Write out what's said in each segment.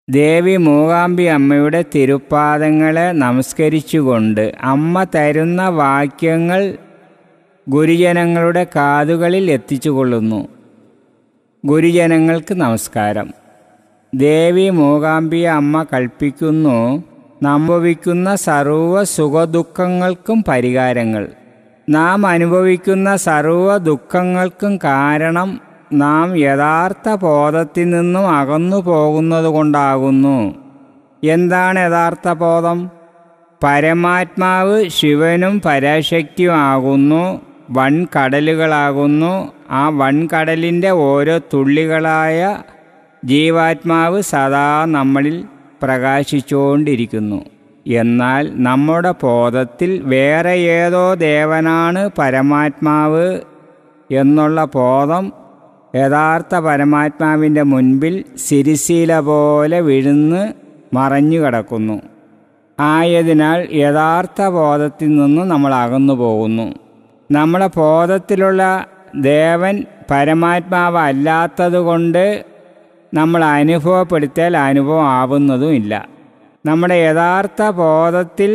ദേവി മൂകാംബി അമ്മയുടെ തിരുപ്പാദങ്ങളെ നമസ്കരിച്ചുകൊണ്ട് അമ്മ തരുന്ന വാക്യങ്ങൾ ഗുരുജനങ്ങളുടെ കാതുകളിൽ എത്തിച്ചുകൊള്ളുന്നു ഗുരുജനങ്ങൾക്ക് നമസ്കാരം ദേവി മൂകാംബിയ അമ്മ കൽപ്പിക്കുന്നു സംഭവിക്കുന്ന സർവ സുഖദുഃഖങ്ങൾക്കും പരിഹാരങ്ങൾ നാം അനുഭവിക്കുന്ന സർവ ദുഃഖങ്ങൾക്കും കാരണം നാം യഥാർത്ഥ ബോധത്തിൽ നിന്നും അകന്നു പോകുന്നത് കൊണ്ടാകുന്നു എന്താണ് യഥാർത്ഥ ബോധം പരമാത്മാവ് ശിവനും പരാശക്തിയും ആകുന്നു വൻകടലുകളാകുന്നു ആ വൻകടലിൻ്റെ ഓരോ തുള്ളികളായ ജീവാത്മാവ് സദാ നമ്മളിൽ പ്രകാശിച്ചുകൊണ്ടിരിക്കുന്നു എന്നാൽ നമ്മുടെ ബോധത്തിൽ വേറെ ഏതോ ദേവനാണ് പരമാത്മാവ് എന്നുള്ള ബോധം യഥാർത്ഥ പരമാത്മാവിൻ്റെ മുൻപിൽ സിരിശീല പോലെ വിഴുന്ന് മറഞ്ഞു കിടക്കുന്നു ആയതിനാൽ യഥാർത്ഥ ബോധത്തിൽ നിന്ന് നമ്മൾ അകന്നു പോകുന്നു നമ്മുടെ ബോധത്തിലുള്ള ദേവൻ പരമാത്മാവ് അല്ലാത്തതുകൊണ്ട് നമ്മൾ അനുഭവപ്പെടുത്തിയാൽ അനുഭവം ആവുന്നതുമില്ല നമ്മുടെ യഥാർത്ഥ ബോധത്തിൽ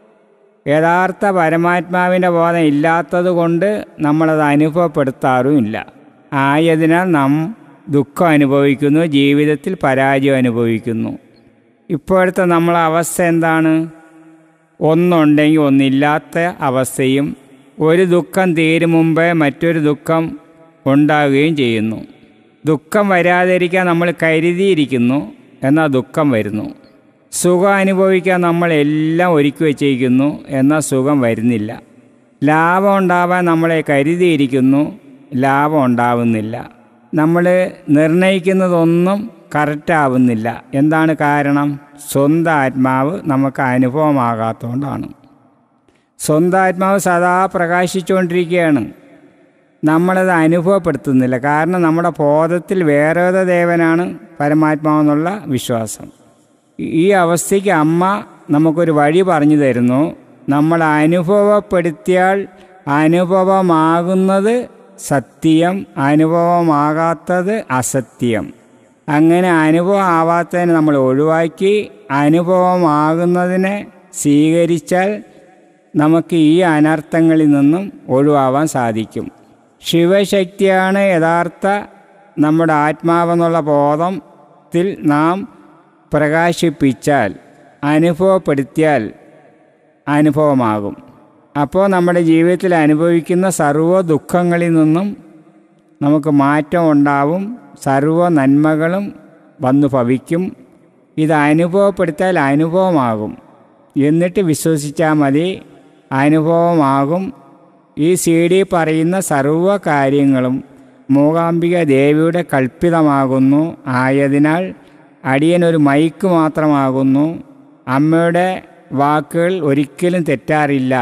യഥാർത്ഥ പരമാത്മാവിൻ്റെ ബോധം ഇല്ലാത്തത് കൊണ്ട് നമ്മളത് അനുഭവപ്പെടുത്താറുമില്ല ആയതിനാൽ നാം ദുഃഖം അനുഭവിക്കുന്നു ജീവിതത്തിൽ പരാജയം അനുഭവിക്കുന്നു ഇപ്പോഴത്തെ നമ്മളെ അവസ്ഥ എന്താണ് ഒന്നുണ്ടെങ്കിൽ ഒന്നില്ലാത്ത അവസ്ഥയും ഒരു ദുഃഖം തീരും മുമ്പേ മറ്റൊരു ദുഃഖം ഉണ്ടാവുകയും ചെയ്യുന്നു ദുഃഖം വരാതിരിക്കാൻ നമ്മൾ കരുതിയിരിക്കുന്നു എന്നാൽ ദുഃഖം വരുന്നു സുഖം അനുഭവിക്കാൻ നമ്മൾ എല്ലാം ഒരുക്കി വച്ചിരിക്കുന്നു എന്നാൽ സുഖം വരുന്നില്ല ലാഭം ഉണ്ടാവാൻ നമ്മളെ കരുതിയിരിക്കുന്നു ലാഭം ഉണ്ടാവുന്നില്ല നമ്മൾ നിർണയിക്കുന്നതൊന്നും കറക്റ്റ് ആവുന്നില്ല എന്താണ് കാരണം സ്വന്തം ആത്മാവ് നമുക്ക് അനുഭവമാകാത്തതുകൊണ്ടാണ് സ്വന്തം ആത്മാവ് സദാ പ്രകാശിച്ചുകൊണ്ടിരിക്കുകയാണ് നമ്മളത് അനുഭവപ്പെടുത്തുന്നില്ല കാരണം നമ്മുടെ ബോധത്തിൽ വേറേത ദേവനാണ് പരമാത്മാവെന്നുള്ള വിശ്വാസം ഈ അവസ്ഥയ്ക്ക് അമ്മ നമുക്കൊരു വഴി പറഞ്ഞു തരുന്നു നമ്മൾ അനുഭവപ്പെടുത്തിയാൽ അനുഭവമാകുന്നത് സത്യം അനുഭവമാകാത്തത് അസത്യം അങ്ങനെ അനുഭവം ആവാത്തതിനെ നമ്മൾ ഒഴിവാക്കി അനുഭവമാകുന്നതിനെ സ്വീകരിച്ചാൽ നമുക്ക് ഈ അനർത്ഥങ്ങളിൽ നിന്നും ഒഴിവാവാൻ സാധിക്കും ശിവശക്തിയാണ് യഥാർത്ഥ നമ്മുടെ ആത്മാവെന്നുള്ള ബോധത്തിൽ നാം പ്രകാശിപ്പിച്ചാൽ അനുഭവപ്പെടുത്തിയാൽ അനുഭവമാകും അപ്പോൾ നമ്മുടെ ജീവിതത്തിൽ അനുഭവിക്കുന്ന സർവ്വ ദുഃഖങ്ങളിൽ നിന്നും നമുക്ക് മാറ്റം ഉണ്ടാവും സർവ്വ നന്മകളും വന്നു ഭവിക്കും ഇത് അനുഭവപ്പെടുത്തിയാൽ അനുഭവമാകും എന്നിട്ട് വിശ്വസിച്ചാൽ മതി അനുഭവമാകും ഈ സി ഡി പറയുന്ന സർവ്വ കാര്യങ്ങളും മൂകാംബിക ദേവിയുടെ കൽപ്പിതമാകുന്നു ആയതിനാൽ അടിയനൊരു മൈക്ക് മാത്രമാകുന്നു അമ്മയുടെ വാക്കുകൾ ഒരിക്കലും തെറ്റാറില്ല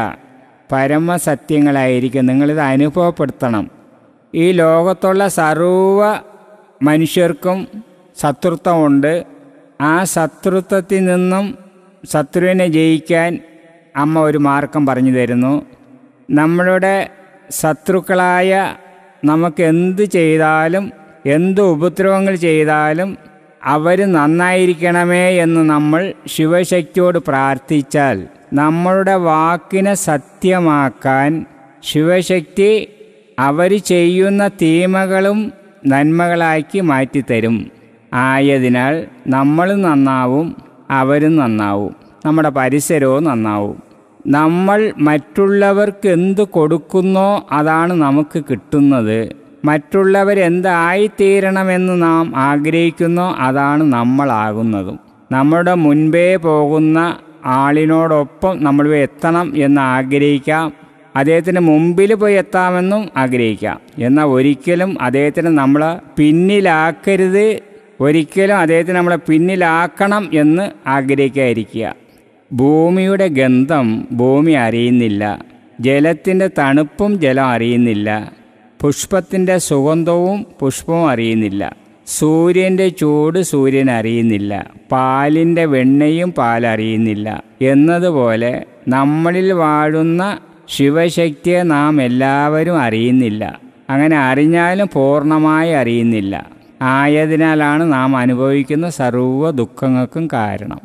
പരമസത്യങ്ങളായിരിക്കും നിങ്ങളിത് അനുഭവപ്പെടുത്തണം ഈ ലോകത്തുള്ള സർവ മനുഷ്യർക്കും ശത്രുത്വമുണ്ട് ആ ശത്രുത്വത്തിൽ നിന്നും ശത്രുവിനെ ജയിക്കാൻ അമ്മ ഒരു മാർഗം പറഞ്ഞു തരുന്നു നമ്മളുടെ ശത്രുക്കളായ നമുക്ക് എന്ത് ചെയ്താലും എന്ത് ഉപദ്രവങ്ങൾ ചെയ്താലും അവർ നന്നായിരിക്കണമേ എന്ന് നമ്മൾ ശിവശക്തിയോട് പ്രാർത്ഥിച്ചാൽ നമ്മളുടെ വാക്കിനെ സത്യമാക്കാൻ ശിവശക്തി അവർ ചെയ്യുന്ന തീമകളും നന്മകളാക്കി മാറ്റിത്തരും ആയതിനാൽ നമ്മളും നന്നാവും അവരും നന്നാവും നമ്മുടെ പരിസരവും നന്നാവും നമ്മൾ മറ്റുള്ളവർക്ക് എന്ത് കൊടുക്കുന്നോ അതാണ് നമുക്ക് കിട്ടുന്നത് മറ്റുള്ളവർ എന്തായിത്തീരണമെന്ന് നാം ആഗ്രഹിക്കുന്നോ അതാണ് നമ്മളാകുന്നതും നമ്മുടെ മുൻപേ പോകുന്ന ആളിനോടൊപ്പം നമ്മൾ എത്തണം എന്ന് ആഗ്രഹിക്കാം അദ്ദേഹത്തിന് മുമ്പിൽ പോയി എത്താമെന്നും ആഗ്രഹിക്കാം എന്നാൽ ഒരിക്കലും അദ്ദേഹത്തിന് നമ്മളെ പിന്നിലാക്കരുത് ഒരിക്കലും അദ്ദേഹത്തിന് നമ്മളെ പിന്നിലാക്കണം എന്ന് ആഗ്രഹിക്കാതിരിക്കുക ഭൂമിയുടെ ഗന്ധം ഭൂമി അറിയുന്നില്ല ജലത്തിൻ്റെ തണുപ്പും ജലം അറിയുന്നില്ല പുഷ്പത്തിൻ്റെ സുഗന്ധവും പുഷ്പവും അറിയുന്നില്ല സൂര്യൻ്റെ ചൂട് സൂര്യൻ അറിയുന്നില്ല പാലിൻ്റെ വെണ്ണയും പാലറിയുന്നില്ല എന്നതുപോലെ നമ്മളിൽ വാഴുന്ന ശിവശക്തിയെ നാം എല്ലാവരും അറിയുന്നില്ല അങ്ങനെ അറിഞ്ഞാലും പൂർണ്ണമായി അറിയുന്നില്ല ആയതിനാലാണ് നാം അനുഭവിക്കുന്ന സർവ്വ ദുഃഖങ്ങൾക്കും കാരണം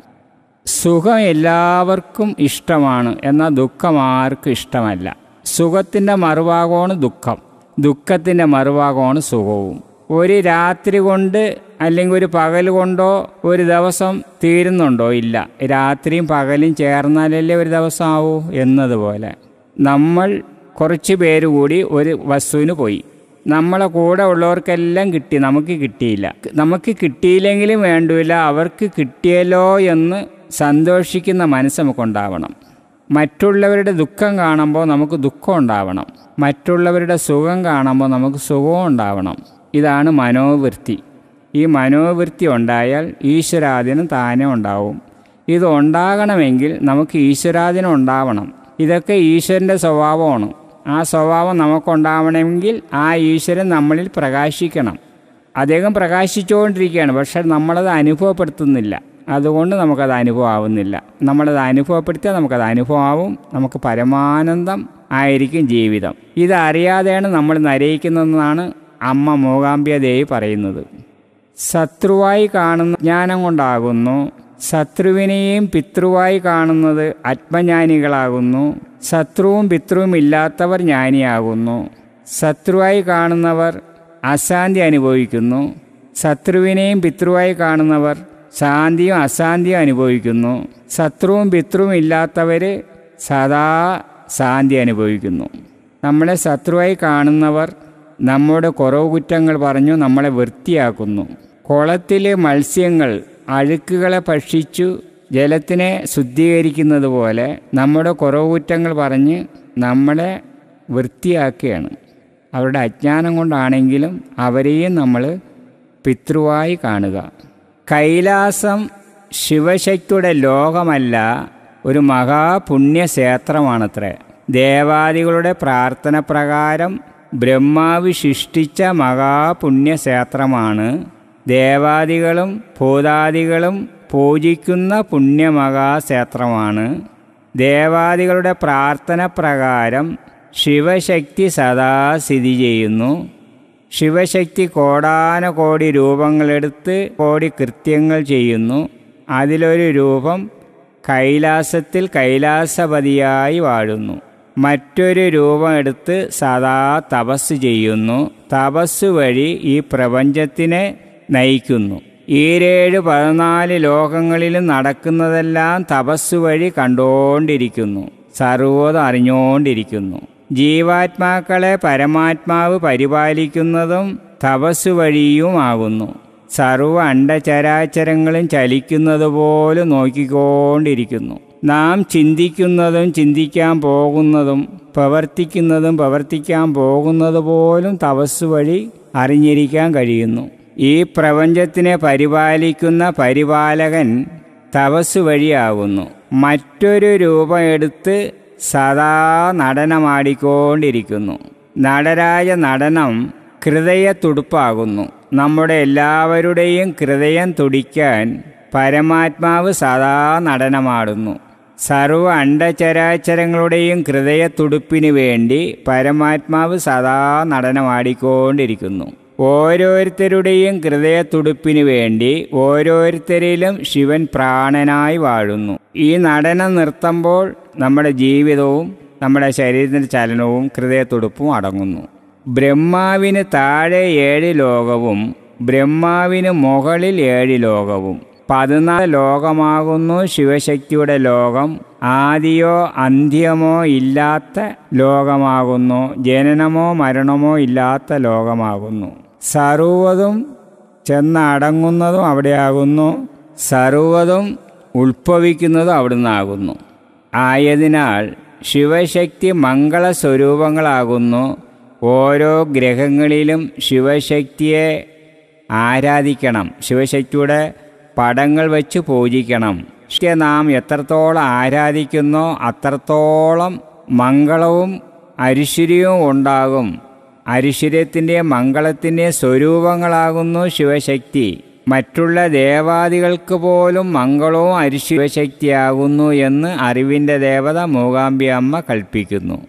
സുഖം എല്ലാവർക്കും ഇഷ്ടമാണ് എന്നാൽ ദുഃഖം ആർക്കും ഇഷ്ടമല്ല സുഖത്തിൻ്റെ മറുഭാഗമാണ് ദുഃഖം ദുഃഖത്തിൻ്റെ മറുഭാഗമാണ് സുഖവും ഒരു രാത്രി കൊണ്ട് അല്ലെങ്കിൽ ഒരു പകൽ കൊണ്ടോ ഒരു ദിവസം തീരുന്നുണ്ടോ ഇല്ല രാത്രിയും പകലും ചേർന്നാലല്ലേ ഒരു ദിവസം ആവൂ എന്നതുപോലെ നമ്മൾ കുറച്ച് പേര് കൂടി ഒരു വസ്തുവിന് പോയി നമ്മളെ കൂടെ ഉള്ളവർക്കെല്ലാം കിട്ടി നമുക്ക് കിട്ടിയില്ല നമുക്ക് കിട്ടിയില്ലെങ്കിലും വേണ്ടില്ല അവർക്ക് കിട്ടിയല്ലോ എന്ന് സന്തോഷിക്കുന്ന മനസ്സ് നമുക്കുണ്ടാവണം മറ്റുള്ളവരുടെ ദുഃഖം കാണുമ്പോൾ നമുക്ക് ദുഃഖം ഉണ്ടാവണം മറ്റുള്ളവരുടെ സുഖം കാണുമ്പോൾ നമുക്ക് സുഖവും ഉണ്ടാവണം ഇതാണ് മനോവൃത്തി ഈ മനോവൃത്തി ഉണ്ടായാൽ ഈശ്വരാധീനം താനെ ഉണ്ടാവും ഇത് ഉണ്ടാകണമെങ്കിൽ നമുക്ക് ഈശ്വരാധീനം ഉണ്ടാവണം ഇതൊക്കെ ഈശ്വരൻ്റെ സ്വഭാവമാണ് ആ സ്വഭാവം നമുക്കുണ്ടാവണമെങ്കിൽ ആ ഈശ്വരൻ നമ്മളിൽ പ്രകാശിക്കണം അദ്ദേഹം പ്രകാശിച്ചുകൊണ്ടിരിക്കുകയാണ് പക്ഷെ നമ്മളത് അനുഭവപ്പെടുത്തുന്നില്ല അതുകൊണ്ട് നമുക്കത് അനുഭവം ആവുന്നില്ല നമ്മളത് അനുഭവപ്പെടുത്തിയാൽ നമുക്കത് അനുഭവമാവും നമുക്ക് പരമാനന്ദം ആയിരിക്കും ജീവിതം ഇതറിയാതെയാണ് നമ്മൾ നരയിക്കുന്നതെന്നാണ് അമ്മ മൂകാംബിയ ദേവി പറയുന്നത് ശത്രുവായി കാണുന്ന ജ്ഞാനം കൊണ്ടാകുന്നു ശത്രുവിനെയും പിതൃവായി കാണുന്നത് ആത്മജ്ഞാനികളാകുന്നു ശത്രുവും പിതൃവും ഇല്ലാത്തവർ ജ്ഞാനിയാകുന്നു ശത്രുവായി കാണുന്നവർ അശാന്തി അനുഭവിക്കുന്നു ശത്രുവിനെയും പിതൃവായി കാണുന്നവർ ശാന്തിയും അശാന്തിയും അനുഭവിക്കുന്നു ശത്രുവും പിതൃവും ഇല്ലാത്തവർ സദാ ശാന്തി അനുഭവിക്കുന്നു നമ്മളെ ശത്രുവായി കാണുന്നവർ നമ്മുടെ കുറവ് കുറ്റങ്ങൾ പറഞ്ഞു നമ്മളെ വൃത്തിയാക്കുന്നു കുളത്തിലെ മത്സ്യങ്ങൾ അഴുക്കുകളെ ഭക്ഷിച്ചു ജലത്തിനെ ശുദ്ധീകരിക്കുന്നത് പോലെ നമ്മുടെ കുറവ് കുറ്റങ്ങൾ പറഞ്ഞ് നമ്മളെ വൃത്തിയാക്കുകയാണ് അവരുടെ അജ്ഞാനം കൊണ്ടാണെങ്കിലും അവരെയും നമ്മൾ പിതൃവായി കാണുക കൈലാസം ശിവശക്തിയുടെ ലോകമല്ല ഒരു മഹാപുണ്യക്ഷേത്രമാണത്രേ ദേവാദികളുടെ പ്രാർത്ഥന പ്രകാരം ബ്രഹ്മാവ് സൃഷ്ടിച്ച മഹാപുണ്യക്ഷേത്രമാണ് ദേവാദികളും ഭൂതാദികളും പൂജിക്കുന്ന പുണ്യമഹാക്ഷേത്രമാണ് ദേവാദികളുടെ പ്രാർത്ഥന പ്രകാരം ശിവശക്തി സദാ സ്ഥിതി ചെയ്യുന്നു ശിവശക്തി കോടാനകോടി രൂപങ്ങളെടുത്ത് കോടി കൃത്യങ്ങൾ ചെയ്യുന്നു അതിലൊരു രൂപം കൈലാസത്തിൽ കൈലാസപതിയായി വാഴുന്നു മറ്റൊരു രൂപം എടുത്ത് സദാ തപസ് ചെയ്യുന്നു തപസ് വഴി ഈ പ്രപഞ്ചത്തിനെ നയിക്കുന്നു ഈരേഴ് പതിനാല് ലോകങ്ങളിലും നടക്കുന്നതെല്ലാം തപസ് വഴി കണ്ടുകൊണ്ടിരിക്കുന്നു സർവ്വതും അറിഞ്ഞുകൊണ്ടിരിക്കുന്നു ജീവാത്മാക്കളെ പരമാത്മാവ് പരിപാലിക്കുന്നതും തപസ് വഴിയുമാകുന്നു സർവ അണ്ടചരാചരങ്ങളും ചലിക്കുന്നത് പോലും നോക്കിക്കൊണ്ടിരിക്കുന്നു നാം ചിന്തിക്കുന്നതും ചിന്തിക്കാൻ പോകുന്നതും പ്രവർത്തിക്കുന്നതും പ്രവർത്തിക്കാൻ പോകുന്നത് പോലും തപസ് വഴി അറിഞ്ഞിരിക്കാൻ കഴിയുന്നു ഈ പ്രപഞ്ചത്തിനെ പരിപാലിക്കുന്ന പരിപാലകൻ തപസ് വഴിയാകുന്നു മറ്റൊരു രൂപം എടുത്ത് സദാ നടനമാടിക്കൊണ്ടിരിക്കുന്നു നടരാജ നടനം ഹൃദയ തുടുപ്പാകുന്നു നമ്മുടെ എല്ലാവരുടെയും ഹൃദയം തുടിക്കാൻ പരമാത്മാവ് സദാ നടനമാടുന്നു സർവ അണ്ടചരാചരങ്ങളുടെയും ഹൃദയ തുടുപ്പിന് വേണ്ടി പരമാത്മാവ് സദാ നടനമാടിക്കൊണ്ടിരിക്കുന്നു ഓരോരുത്തരുടെയും ഹൃദയ തുടുപ്പിന് വേണ്ടി ഓരോരുത്തരിലും ശിവൻ പ്രാണനായി വാഴുന്നു ഈ നടനം നിർത്തുമ്പോൾ നമ്മുടെ ജീവിതവും നമ്മുടെ ശരീരത്തിൻ്റെ ചലനവും ഹൃദയത്തുടുപ്പും അടങ്ങുന്നു ബ്രഹ്മാവിന് താഴെ ഏഴ് ലോകവും ബ്രഹ്മാവിന് മുകളിൽ ഏഴ് ലോകവും പതിനാല് ലോകമാകുന്നു ശിവശക്തിയുടെ ലോകം ആദിയോ അന്ത്യമോ ഇല്ലാത്ത ലോകമാകുന്നു ജനനമോ മരണമോ ഇല്ലാത്ത ലോകമാകുന്നു സർവതും ചെന്നടങ്ങുന്നതും അവിടെയാകുന്നു സർവതും ഉത്ഭവിക്കുന്നതും അവിടുന്നാകുന്നു ആയതിനാൽ ശിവശക്തി മംഗളസ്വരൂപങ്ങളാകുന്നു ഓരോ ഗ്രഹങ്ങളിലും ശിവശക്തിയെ ആരാധിക്കണം ശിവശക്തിയുടെ പടങ്ങൾ വെച്ച് പൂജിക്കണം ശിവയെ നാം എത്രത്തോളം ആരാധിക്കുന്നോ അത്രത്തോളം മംഗളവും ഐശ്വര്യവും ഉണ്ടാകും ഐശ്വര്യത്തിൻ്റെയും മംഗളത്തിൻ്റെയും സ്വരൂപങ്ങളാകുന്നു ശിവശക്തി മറ്റുള്ള ദേവാദികൾക്ക് പോലും മംഗളവും ഐശ്വര്യശക്തിയാകുന്നു എന്ന് അറിവിൻ്റെ ദേവത മൂകാംബി അമ്മ കൽപ്പിക്കുന്നു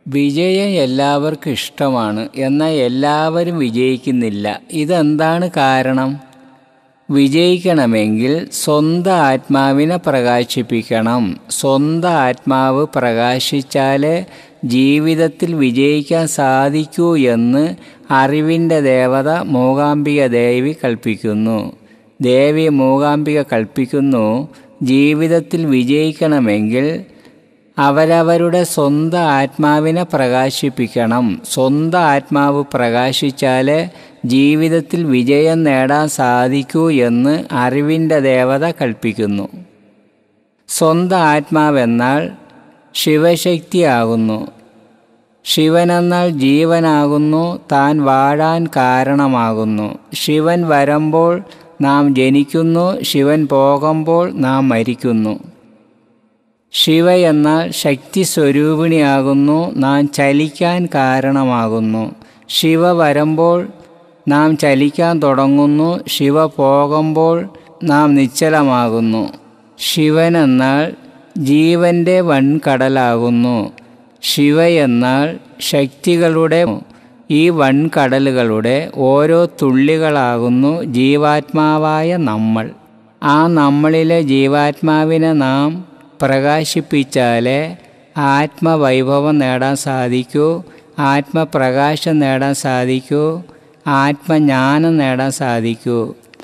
വിജയം എല്ലാവർക്കും ഇഷ്ടമാണ് എന്നാൽ എല്ലാവരും വിജയിക്കുന്നില്ല ഇതെന്താണ് കാരണം വിജയിക്കണമെങ്കിൽ സ്വന്തം ആത്മാവിനെ പ്രകാശിപ്പിക്കണം സ്വന്തം ആത്മാവ് പ്രകാശിച്ചാലേ ജീവിതത്തിൽ വിജയിക്കാൻ സാധിക്കൂ എന്ന് അറിവിൻ്റെ ദേവത മൂകാംബിക ദേവി കൽപ്പിക്കുന്നു ദേവി മൂകാംബിക കൽപ്പിക്കുന്നു ജീവിതത്തിൽ വിജയിക്കണമെങ്കിൽ അവരവരുടെ സ്വന്തം ആത്മാവിനെ പ്രകാശിപ്പിക്കണം സ്വന്തം ആത്മാവ് പ്രകാശിച്ചാലേ ജീവിതത്തിൽ വിജയം നേടാൻ സാധിക്കൂ എന്ന് അറിവിൻ്റെ ദേവത കൽപ്പിക്കുന്നു സ്വന്തം ആത്മാവെന്നാൽ ശിവശക്തിയാകുന്നു ശിവനെന്നാൽ ജീവനാകുന്നു താൻ വാഴാൻ കാരണമാകുന്നു ശിവൻ വരുമ്പോൾ നാം ജനിക്കുന്നു ശിവൻ പോകുമ്പോൾ നാം മരിക്കുന്നു ശിവ എന്നാൽ ശക്തി സ്വരൂപിണിയാകുന്നു നാം ചലിക്കാൻ കാരണമാകുന്നു ശിവ വരുമ്പോൾ നാം ചലിക്കാൻ തുടങ്ങുന്നു ശിവ പോകുമ്പോൾ നാം നിശ്ചലമാകുന്നു ശിവൻ എന്നാൽ ജീവൻ്റെ വൻകടലാകുന്നു ശിവ എന്നാൽ ശക്തികളുടെ ഈ വൻകടലുകളുടെ ഓരോ തുള്ളികളാകുന്നു ജീവാത്മാവായ നമ്മൾ ആ നമ്മളിലെ ജീവാത്മാവിനെ നാം പ്രകാശിപ്പിച്ചാലേ ആത്മവൈഭവം നേടാൻ സാധിക്കൂ ആത്മപ്രകാശം നേടാൻ സാധിക്കൂ ആത്മജ്ഞാനം നേടാൻ സാധിക്കൂ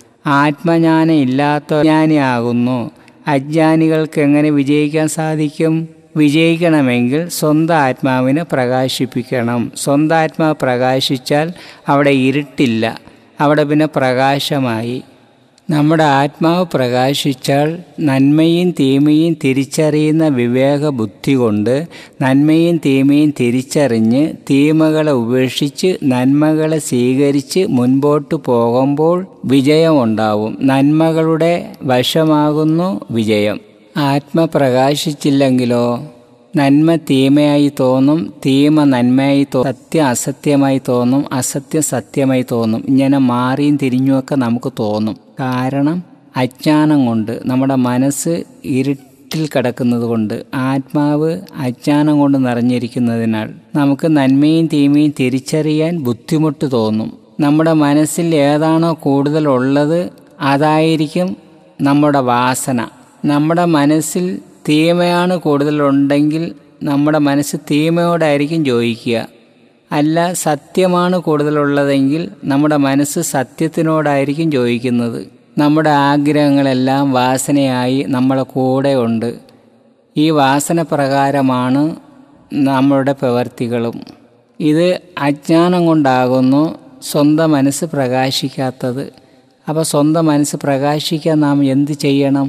ആത്മജ്ഞാനം ഇല്ലാത്ത ജ്ഞാനിയാകുന്നു അജ്ഞാനികൾക്ക് എങ്ങനെ വിജയിക്കാൻ സാധിക്കും വിജയിക്കണമെങ്കിൽ സ്വന്തം ആത്മാവിനെ പ്രകാശിപ്പിക്കണം സ്വന്തം ആത്മാവ് പ്രകാശിച്ചാൽ അവിടെ ഇരുട്ടില്ല അവിടെ പിന്നെ പ്രകാശമായി നമ്മുടെ ആത്മാവ് പ്രകാശിച്ചാൽ നന്മയും തീമയും തിരിച്ചറിയുന്ന വിവേക ബുദ്ധി കൊണ്ട് നന്മയും തീമയും തിരിച്ചറിഞ്ഞ് തീമകളെ ഉപേക്ഷിച്ച് നന്മകളെ സ്വീകരിച്ച് മുൻപോട്ട് പോകുമ്പോൾ വിജയമുണ്ടാവും നന്മകളുടെ വശമാകുന്നു വിജയം ആത്മ പ്രകാശിച്ചില്ലെങ്കിലോ നന്മ തീമയായി തോന്നും തീമ നന്മയായി തോ സത്യം അസത്യമായി തോന്നും അസത്യം സത്യമായി തോന്നും ഇങ്ങനെ മാറിയും തിരിഞ്ഞുമൊക്കെ നമുക്ക് തോന്നും കാരണം അജ്ഞാനം കൊണ്ട് നമ്മുടെ മനസ്സ് ഇരുട്ടിൽ കിടക്കുന്നത് കൊണ്ട് ആത്മാവ് അജ്ഞാനം കൊണ്ട് നിറഞ്ഞിരിക്കുന്നതിനാൽ നമുക്ക് നന്മയും തീമയും തിരിച്ചറിയാൻ ബുദ്ധിമുട്ട് തോന്നും നമ്മുടെ മനസ്സിൽ ഏതാണോ കൂടുതലുള്ളത് അതായിരിക്കും നമ്മുടെ വാസന നമ്മുടെ മനസ്സിൽ തീമയാണ് കൂടുതലുണ്ടെങ്കിൽ നമ്മുടെ മനസ്സ് തീമയോടായിരിക്കും ചോദിക്കുക അല്ല സത്യമാണ് കൂടുതലുള്ളതെങ്കിൽ നമ്മുടെ മനസ്സ് സത്യത്തിനോടായിരിക്കും ചോദിക്കുന്നത് നമ്മുടെ ആഗ്രഹങ്ങളെല്ലാം വാസനയായി നമ്മളെ കൂടെ ഉണ്ട് ഈ വാസന പ്രകാരമാണ് നമ്മളുടെ പ്രവർത്തികളും ഇത് അജ്ഞാനം കൊണ്ടാകുന്നു സ്വന്തം മനസ്സ് പ്രകാശിക്കാത്തത് അപ്പോൾ സ്വന്തം മനസ്സ് പ്രകാശിക്കാൻ നാം എന്ത് ചെയ്യണം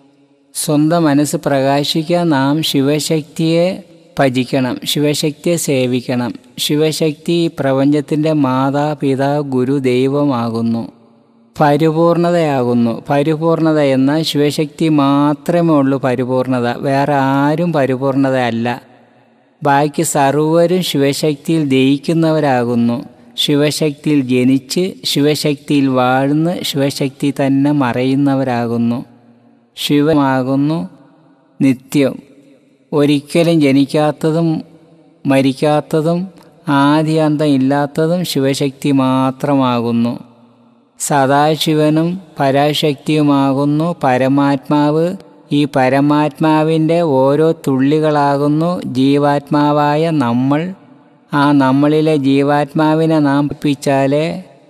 സ്വന്തം മനസ്സ് പ്രകാശിക്കാൻ നാം ശിവശക്തിയെ ഭജിക്കണം ശിവശക്തിയെ സേവിക്കണം ശിവശക്തി ഈ പ്രപഞ്ചത്തിൻ്റെ മാതാപിതാ ഗുരു ദൈവമാകുന്നു പരിപൂർണതയാകുന്നു പരിപൂർണത എന്നാൽ ശിവശക്തി മാത്രമേ ഉള്ളൂ പരിപൂർണത വേറെ ആരും പരിപൂർണതയല്ല ബാക്കി സർവരും ശിവശക്തിയിൽ ദയിക്കുന്നവരാകുന്നു ശിവശക്തിയിൽ ജനിച്ച് ശിവശക്തിയിൽ വാഴ്ന്ന് ശിവശക്തി തന്നെ മറയുന്നവരാകുന്നു ശിവമാകുന്നു നിത്യം ഒരിക്കലും ജനിക്കാത്തതും മരിക്കാത്തതും ആദ്യാന്തം ഇല്ലാത്തതും ശിവശക്തി മാത്രമാകുന്നു സദാശിവനും പരാശക്തിയുമാകുന്നു പരമാത്മാവ് ഈ പരമാത്മാവിൻ്റെ ഓരോ തുള്ളികളാകുന്നു ജീവാത്മാവായ നമ്മൾ ആ നമ്മളിലെ ജീവാത്മാവിനെ നാം പിച്ചാലേ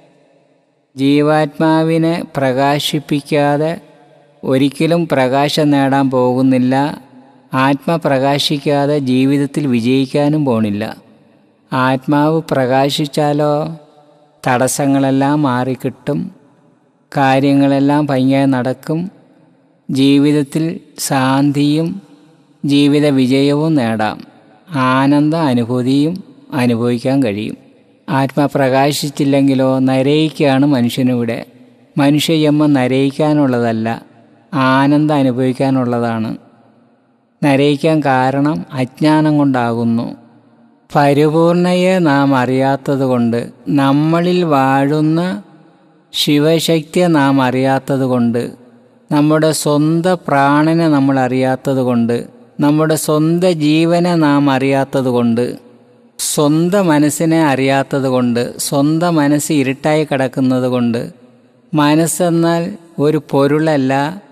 ജീവാത്മാവിനെ പ്രകാശിപ്പിക്കാതെ ഒരിക്കലും പ്രകാശം നേടാൻ പോകുന്നില്ല ആത്മ പ്രകാശിക്കാതെ ജീവിതത്തിൽ വിജയിക്കാനും പോണില്ല ആത്മാവ് പ്രകാശിച്ചാലോ തടസ്സങ്ങളെല്ലാം മാറിക്കിട്ടും കാര്യങ്ങളെല്ലാം ഭംഗിയായി നടക്കും ജീവിതത്തിൽ ശാന്തിയും ജീവിത വിജയവും നേടാം ആനന്ദ അനുഭൂതിയും അനുഭവിക്കാൻ കഴിയും ആത്മ പ്രകാശിച്ചില്ലെങ്കിലോ നരയിക്കുകയാണ് മനുഷ്യനിവിടെ മനുഷ്യജന്മം നരയിക്കാനുള്ളതല്ല ആനന്ദം അനുഭവിക്കാനുള്ളതാണ് നരയിക്കാൻ കാരണം അജ്ഞാനം കൊണ്ടാകുന്നു പരിപൂർണയെ നാം അറിയാത്തതുകൊണ്ട് നമ്മളിൽ വാഴുന്ന ശിവശക്തിയെ നാം അറിയാത്തതുകൊണ്ട് നമ്മുടെ സ്വന്തം പ്രാണനെ നമ്മൾ അറിയാത്തതുകൊണ്ട് നമ്മുടെ സ്വന്തം ജീവനെ നാം അറിയാത്തതുകൊണ്ട് സ്വന്തം മനസ്സിനെ അറിയാത്തത് കൊണ്ട് സ്വന്തം മനസ്സ് ഇരുട്ടായി കിടക്കുന്നത് കൊണ്ട് മനസ്സെന്നാൽ ഒരു പൊരുളല്ല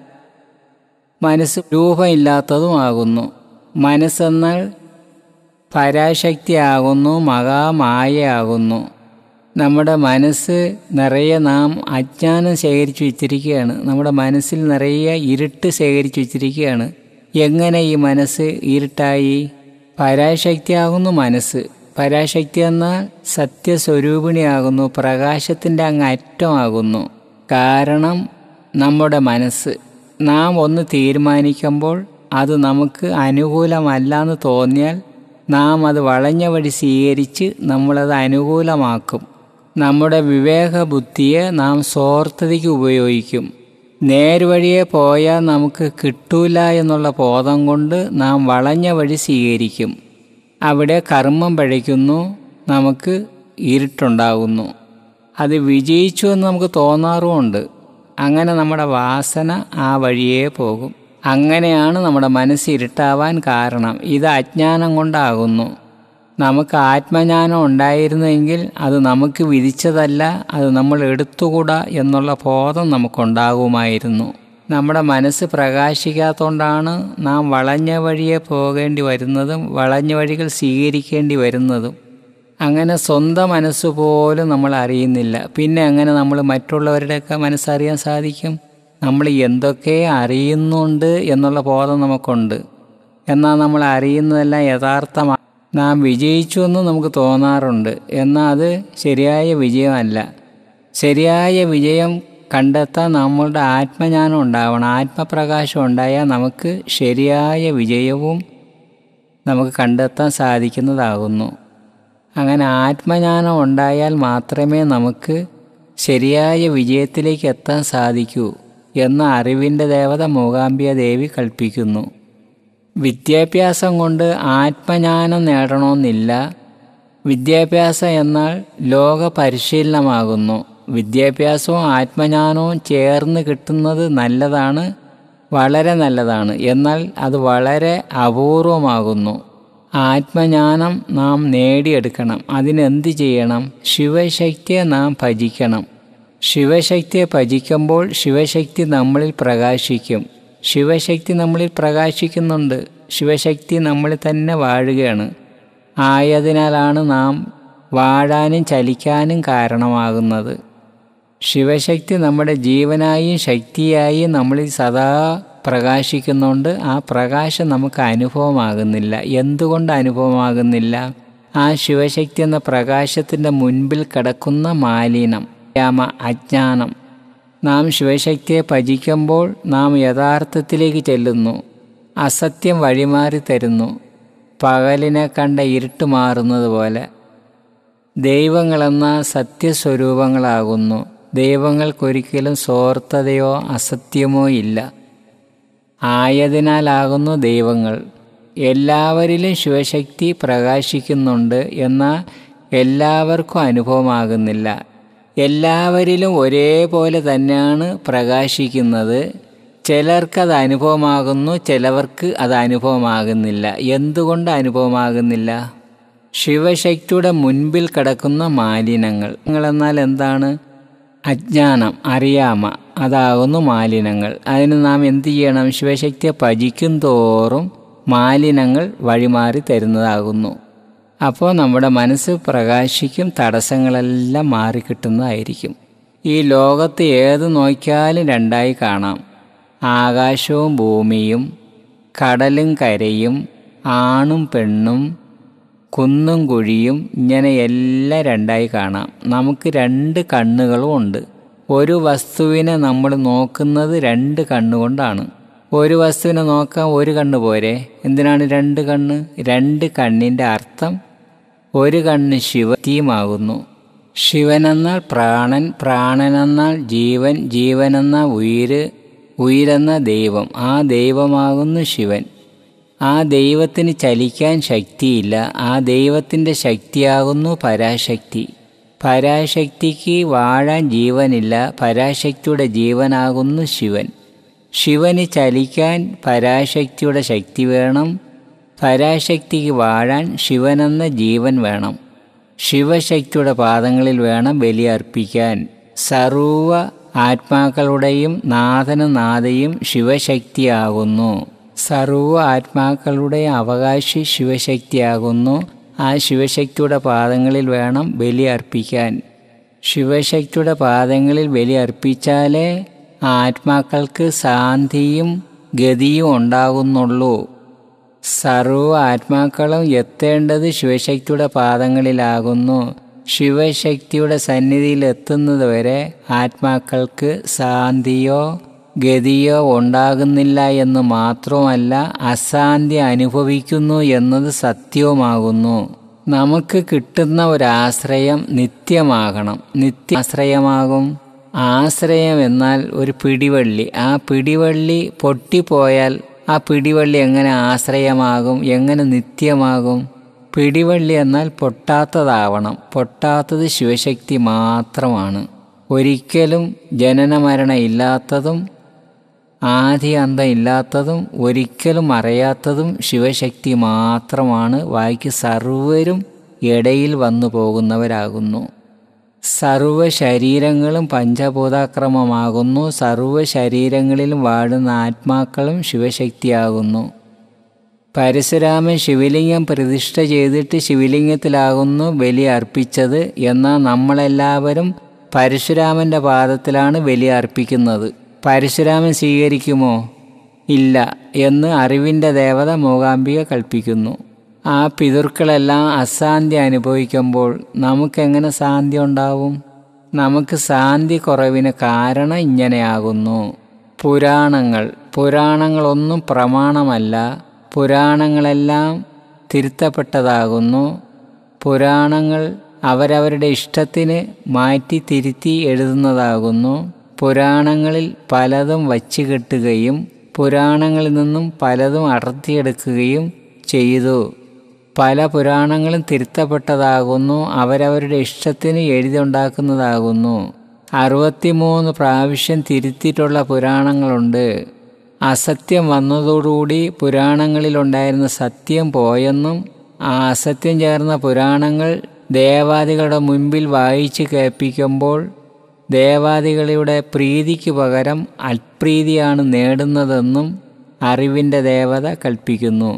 മനസ്സ് രൂപമില്ലാത്തതുമാകുന്നു മനസ്സെന്നാൽ പരാശക്തിയാകുന്നു മഹാമായയാകുന്നു നമ്മുടെ മനസ്സ് നിറയെ നാം അജ്ഞാനം ശേഖരിച്ചു വെച്ചിരിക്കുകയാണ് നമ്മുടെ മനസ്സിൽ നിറയെ ഇരുട്ട് ശേഖരിച്ചു വെച്ചിരിക്കുകയാണ് എങ്ങനെ ഈ മനസ്സ് ഇരുട്ടായി പരാശക്തിയാകുന്നു മനസ്സ് പരാശക്തി എന്നാൽ സത്യസ്വരൂപിണിയാകുന്നു പ്രകാശത്തിൻ്റെ അങ്ങ് അറ്റമാകുന്നു കാരണം നമ്മുടെ മനസ്സ് നാം ഒന്ന് തീരുമാനിക്കുമ്പോൾ അത് നമുക്ക് അനുകൂലമല്ല എന്ന് തോന്നിയാൽ നാം അത് വളഞ്ഞ വഴി സ്വീകരിച്ച് നമ്മളത് അനുകൂലമാക്കും നമ്മുടെ വിവേക ബുദ്ധിയെ നാം സ്വാർത്ഥതയ്ക്ക് ഉപയോഗിക്കും നേർവഴിയെ പോയാൽ നമുക്ക് കിട്ടൂല എന്നുള്ള ബോധം കൊണ്ട് നാം വളഞ്ഞ വഴി സ്വീകരിക്കും അവിടെ കർമ്മം പഴയ്ക്കുന്നു നമുക്ക് ഇരുട്ടുണ്ടാകുന്നു അത് വിജയിച്ചു എന്ന് നമുക്ക് തോന്നാറുമുണ്ട് അങ്ങനെ നമ്മുടെ വാസന ആ വഴിയേ പോകും അങ്ങനെയാണ് നമ്മുടെ മനസ്സ് ഇരുട്ടാവാൻ കാരണം ഇത് അജ്ഞാനം കൊണ്ടാകുന്നു നമുക്ക് ആത്മജ്ഞാനം ഉണ്ടായിരുന്നെങ്കിൽ അത് നമുക്ക് വിധിച്ചതല്ല അത് നമ്മൾ എടുത്തുകൂടാ എന്നുള്ള ബോധം നമുക്കുണ്ടാകുമായിരുന്നു നമ്മുടെ മനസ്സ് പ്രകാശിക്കാത്തതുകൊണ്ടാണ് നാം വളഞ്ഞ വഴിയെ പോകേണ്ടി വരുന്നതും വളഞ്ഞ വഴികൾ സ്വീകരിക്കേണ്ടി വരുന്നതും അങ്ങനെ സ്വന്തം മനസ്സ് പോലും നമ്മൾ അറിയുന്നില്ല പിന്നെ അങ്ങനെ നമ്മൾ മറ്റുള്ളവരുടെയൊക്കെ മനസ്സറിയാൻ സാധിക്കും നമ്മൾ എന്തൊക്കെ അറിയുന്നുണ്ട് എന്നുള്ള ബോധം നമുക്കുണ്ട് എന്നാൽ നമ്മൾ അറിയുന്നതെല്ലാം യഥാർത്ഥമാണ് നാം വിജയിച്ചു എന്ന് നമുക്ക് തോന്നാറുണ്ട് എന്നാൽ അത് ശരിയായ വിജയമല്ല ശരിയായ വിജയം കണ്ടെത്താൻ നമ്മളുടെ ആത്മജ്ഞാനം ഉണ്ടാവണം ആത്മപ്രകാശം ഉണ്ടായാൽ നമുക്ക് ശരിയായ വിജയവും നമുക്ക് കണ്ടെത്താൻ സാധിക്കുന്നതാകുന്നു അങ്ങനെ ആത്മജ്ഞാനം ഉണ്ടായാൽ മാത്രമേ നമുക്ക് ശരിയായ വിജയത്തിലേക്ക് എത്താൻ സാധിക്കൂ എന്ന് അറിവിൻ്റെ ദേവത മൂകാംബിയ ദേവി കൽപ്പിക്കുന്നു വിദ്യാഭ്യാസം കൊണ്ട് ആത്മജ്ഞാനം നേടണമെന്നില്ല വിദ്യാഭ്യാസം എന്നാൽ ലോക പരിശീലനമാകുന്നു വിദ്യാഭ്യാസവും ആത്മജ്ഞാനവും ചേർന്ന് കിട്ടുന്നത് നല്ലതാണ് വളരെ നല്ലതാണ് എന്നാൽ അത് വളരെ അപൂർവമാകുന്നു ആത്മജ്ഞാനം നാം നേടിയെടുക്കണം അതിനെന്ത് ചെയ്യണം ശിവശക്തിയെ നാം ഭജിക്കണം ശിവശക്തിയെ ഭജിക്കുമ്പോൾ ശിവശക്തി നമ്മളിൽ പ്രകാശിക്കും ശിവശക്തി നമ്മളിൽ പ്രകാശിക്കുന്നുണ്ട് ശിവശക്തി നമ്മളിൽ തന്നെ വാഴുകയാണ് ആയതിനാലാണ് നാം വാഴാനും ചലിക്കാനും കാരണമാകുന്നത് ശിവശക്തി നമ്മുടെ ജീവനായും ശക്തിയായും നമ്മളിൽ സദാ പ്രകാശിക്കുന്നുണ്ട് ആ പ്രകാശം നമുക്ക് അനുഭവമാകുന്നില്ല എന്തുകൊണ്ട് അനുഭവമാകുന്നില്ല ആ ശിവശക്തി എന്ന പ്രകാശത്തിൻ്റെ മുൻപിൽ കിടക്കുന്ന മാലിനം രാമ അജ്ഞാനം നാം ശിവശക്തിയെ ഭജിക്കുമ്പോൾ നാം യഥാർത്ഥത്തിലേക്ക് ചെല്ലുന്നു അസത്യം വഴിമാറി തരുന്നു പകലിനെ കണ്ട ഇരുട്ട് മാറുന്നത് പോലെ ദൈവങ്ങളെന്ന സത്യസ്വരൂപങ്ങളാകുന്നു ദൈവങ്ങൾക്കൊരിക്കലും സ്വാർത്ഥതയോ അസത്യമോ ഇല്ല ആയതിനാലാകുന്നു ദൈവങ്ങൾ എല്ലാവരിലും ശിവശക്തി പ്രകാശിക്കുന്നുണ്ട് എന്നാൽ എല്ലാവർക്കും അനുഭവമാകുന്നില്ല എല്ലാവരിലും ഒരേപോലെ തന്നെയാണ് പ്രകാശിക്കുന്നത് ചിലർക്കത് അനുഭവമാകുന്നു ചിലവർക്ക് അത് അനുഭവമാകുന്നില്ല എന്തുകൊണ്ട് അനുഭവമാകുന്നില്ല ശിവശക്തിയുടെ മുൻപിൽ കിടക്കുന്ന മാലിന്യങ്ങൾ എന്നാൽ എന്താണ് അജ്ഞാനം അറിയാമ അതാകുന്നു മാലിന്യങ്ങൾ അതിന് നാം എന്ത് ചെയ്യണം ശിവശക്തിയെ ഭജിക്കും തോറും മാലിന്യങ്ങൾ വഴിമാറി തരുന്നതാകുന്നു അപ്പോൾ നമ്മുടെ മനസ്സ് പ്രകാശിക്കും തടസ്സങ്ങളെല്ലാം മാറിക്കിട്ടുന്നതായിരിക്കും ഈ ലോകത്ത് ഏത് നോക്കിയാലും രണ്ടായി കാണാം ആകാശവും ഭൂമിയും കടലും കരയും ആണും പെണ്ണും കുന്നും കുഴിയും ഇങ്ങനെ എല്ലാം രണ്ടായി കാണാം നമുക്ക് രണ്ട് കണ്ണുകളും ഉണ്ട് ഒരു വസ്തുവിനെ നമ്മൾ നോക്കുന്നത് രണ്ട് കണ്ണുകൊണ്ടാണ് ഒരു വസ്തുവിനെ നോക്കാൻ ഒരു കണ്ണ് പോരെ എന്തിനാണ് രണ്ട് കണ്ണ് രണ്ട് കണ്ണിൻ്റെ അർത്ഥം ഒരു കണ്ണ് ശിവത്തിയുമാകുന്നു ശിവനെന്നാൽ പ്രാണൻ പ്രാണനെന്നാൽ ജീവൻ ജീവനെന്നാൽ ഉയിര് ഉയരെന്ന ദൈവം ആ ദൈവമാകുന്നു ശിവൻ ആ ദൈവത്തിന് ചലിക്കാൻ ശക്തിയില്ല ആ ദൈവത്തിൻ്റെ ശക്തിയാകുന്നു പരാശക്തി പരാശക്തിക്ക് വാഴാൻ ജീവനില്ല പരാശക്തിയുടെ ജീവനാകുന്നു ശിവൻ ശിവന് ചലിക്കാൻ പരാശക്തിയുടെ ശക്തി വേണം പരാശക്തിക്ക് വാഴാൻ ശിവനെന്ന ജീവൻ വേണം ശിവശക്തിയുടെ പാദങ്ങളിൽ വേണം ബലിയർപ്പിക്കാൻ സർവ ആത്മാക്കളുടെയും നാഥനും നാഥയും ശിവശക്തിയാകുന്നു സർവ ആത്മാക്കളുടെ അവകാശി ശിവശക്തിയാകുന്നു ആ ശിവശക്തിയുടെ പാദങ്ങളിൽ വേണം ബലി അർപ്പിക്കാൻ ശിവശക്തിയുടെ പാദങ്ങളിൽ ബലി അർപ്പിച്ചാലേ ആത്മാക്കൾക്ക് ശാന്തിയും ഗതിയും ഉണ്ടാകുന്നുള്ളൂ സർവ ആത്മാക്കളും എത്തേണ്ടത് ശിവശക്തിയുടെ പാദങ്ങളിലാകുന്നു ശിവശക്തിയുടെ സന്നിധിയിൽ എത്തുന്നതുവരെ ആത്മാക്കൾക്ക് ശാന്തിയോ ഗതിയോ ഉണ്ടാകുന്നില്ല എന്ന് മാത്രമല്ല അശാന്തി അനുഭവിക്കുന്നു എന്നത് സത്യവുമാകുന്നു നമുക്ക് കിട്ടുന്ന ഒരാശ്രയം നിത്യമാകണം നിത്യാശ്രയമാകും ആശ്രയം എന്നാൽ ഒരു പിടിവള്ളി ആ പിടിവള്ളി പൊട്ടിപ്പോയാൽ ആ പിടിവള്ളി എങ്ങനെ ആശ്രയമാകും എങ്ങനെ നിത്യമാകും പിടിവള്ളി എന്നാൽ പൊട്ടാത്തതാവണം പൊട്ടാത്തത് ശിവശക്തി മാത്രമാണ് ഒരിക്കലും ജനനമരണ ഇല്ലാത്തതും ആദി അന്തം ഇല്ലാത്തതും ഒരിക്കലും അറിയാത്തതും ശിവശക്തി മാത്രമാണ് വായിക്ക് സർവരും ഇടയിൽ വന്നു പോകുന്നവരാകുന്നു സർവ ശരീരങ്ങളും പഞ്ചഭൂതാക്രമമാകുന്നു സർവ ശരീരങ്ങളിലും വാഴുന്ന ആത്മാക്കളും ശിവശക്തിയാകുന്നു പരശുരാമൻ ശിവലിംഗം പ്രതിഷ്ഠ ചെയ്തിട്ട് ശിവലിംഗത്തിലാകുന്നു ബലി അർപ്പിച്ചത് എന്നാൽ നമ്മളെല്ലാവരും പരശുരാമൻ്റെ പാദത്തിലാണ് ബലി അർപ്പിക്കുന്നത് പരശുരാമൻ സ്വീകരിക്കുമോ ഇല്ല എന്ന് അറിവിൻ്റെ ദേവത മൂകാംബിക കൽപ്പിക്കുന്നു ആ പിതൃക്കളെല്ലാം അശാന്തി അനുഭവിക്കുമ്പോൾ നമുക്കെങ്ങനെ ശാന്തി ഉണ്ടാവും നമുക്ക് ശാന്തി കുറവിന് കാരണം ഇങ്ങനെയാകുന്നു പുരാണങ്ങൾ പുരാണങ്ങളൊന്നും പ്രമാണമല്ല പുരാണങ്ങളെല്ലാം തിരുത്തപ്പെട്ടതാകുന്നു പുരാണങ്ങൾ അവരവരുടെ ഇഷ്ടത്തിന് മാറ്റി തിരുത്തി എഴുതുന്നതാകുന്നു പുരാണങ്ങളിൽ പലതും വച്ചു കെട്ടുകയും പുരാണങ്ങളിൽ നിന്നും പലതും അടർത്തിയെടുക്കുകയും ചെയ്തു പല പുരാണങ്ങളും തിരുത്തപ്പെട്ടതാകുന്നു അവരവരുടെ ഇഷ്ടത്തിന് എഴുതിയുണ്ടാക്കുന്നതാകുന്നു അറുപത്തിമൂന്ന് പ്രാവശ്യം തിരുത്തിയിട്ടുള്ള പുരാണങ്ങളുണ്ട് അസത്യം വന്നതോടുകൂടി പുരാണങ്ങളിലുണ്ടായിരുന്ന സത്യം പോയെന്നും ആ അസത്യം ചേർന്ന പുരാണങ്ങൾ ദേവാദികളുടെ മുൻപിൽ വായിച്ച് കേൾപ്പിക്കുമ്പോൾ ദേവാദികളുടെ പ്രീതിക്ക് പകരം അൽപ്രീതിയാണ് നേടുന്നതെന്നും അറിവിൻ്റെ ദേവത കൽപ്പിക്കുന്നു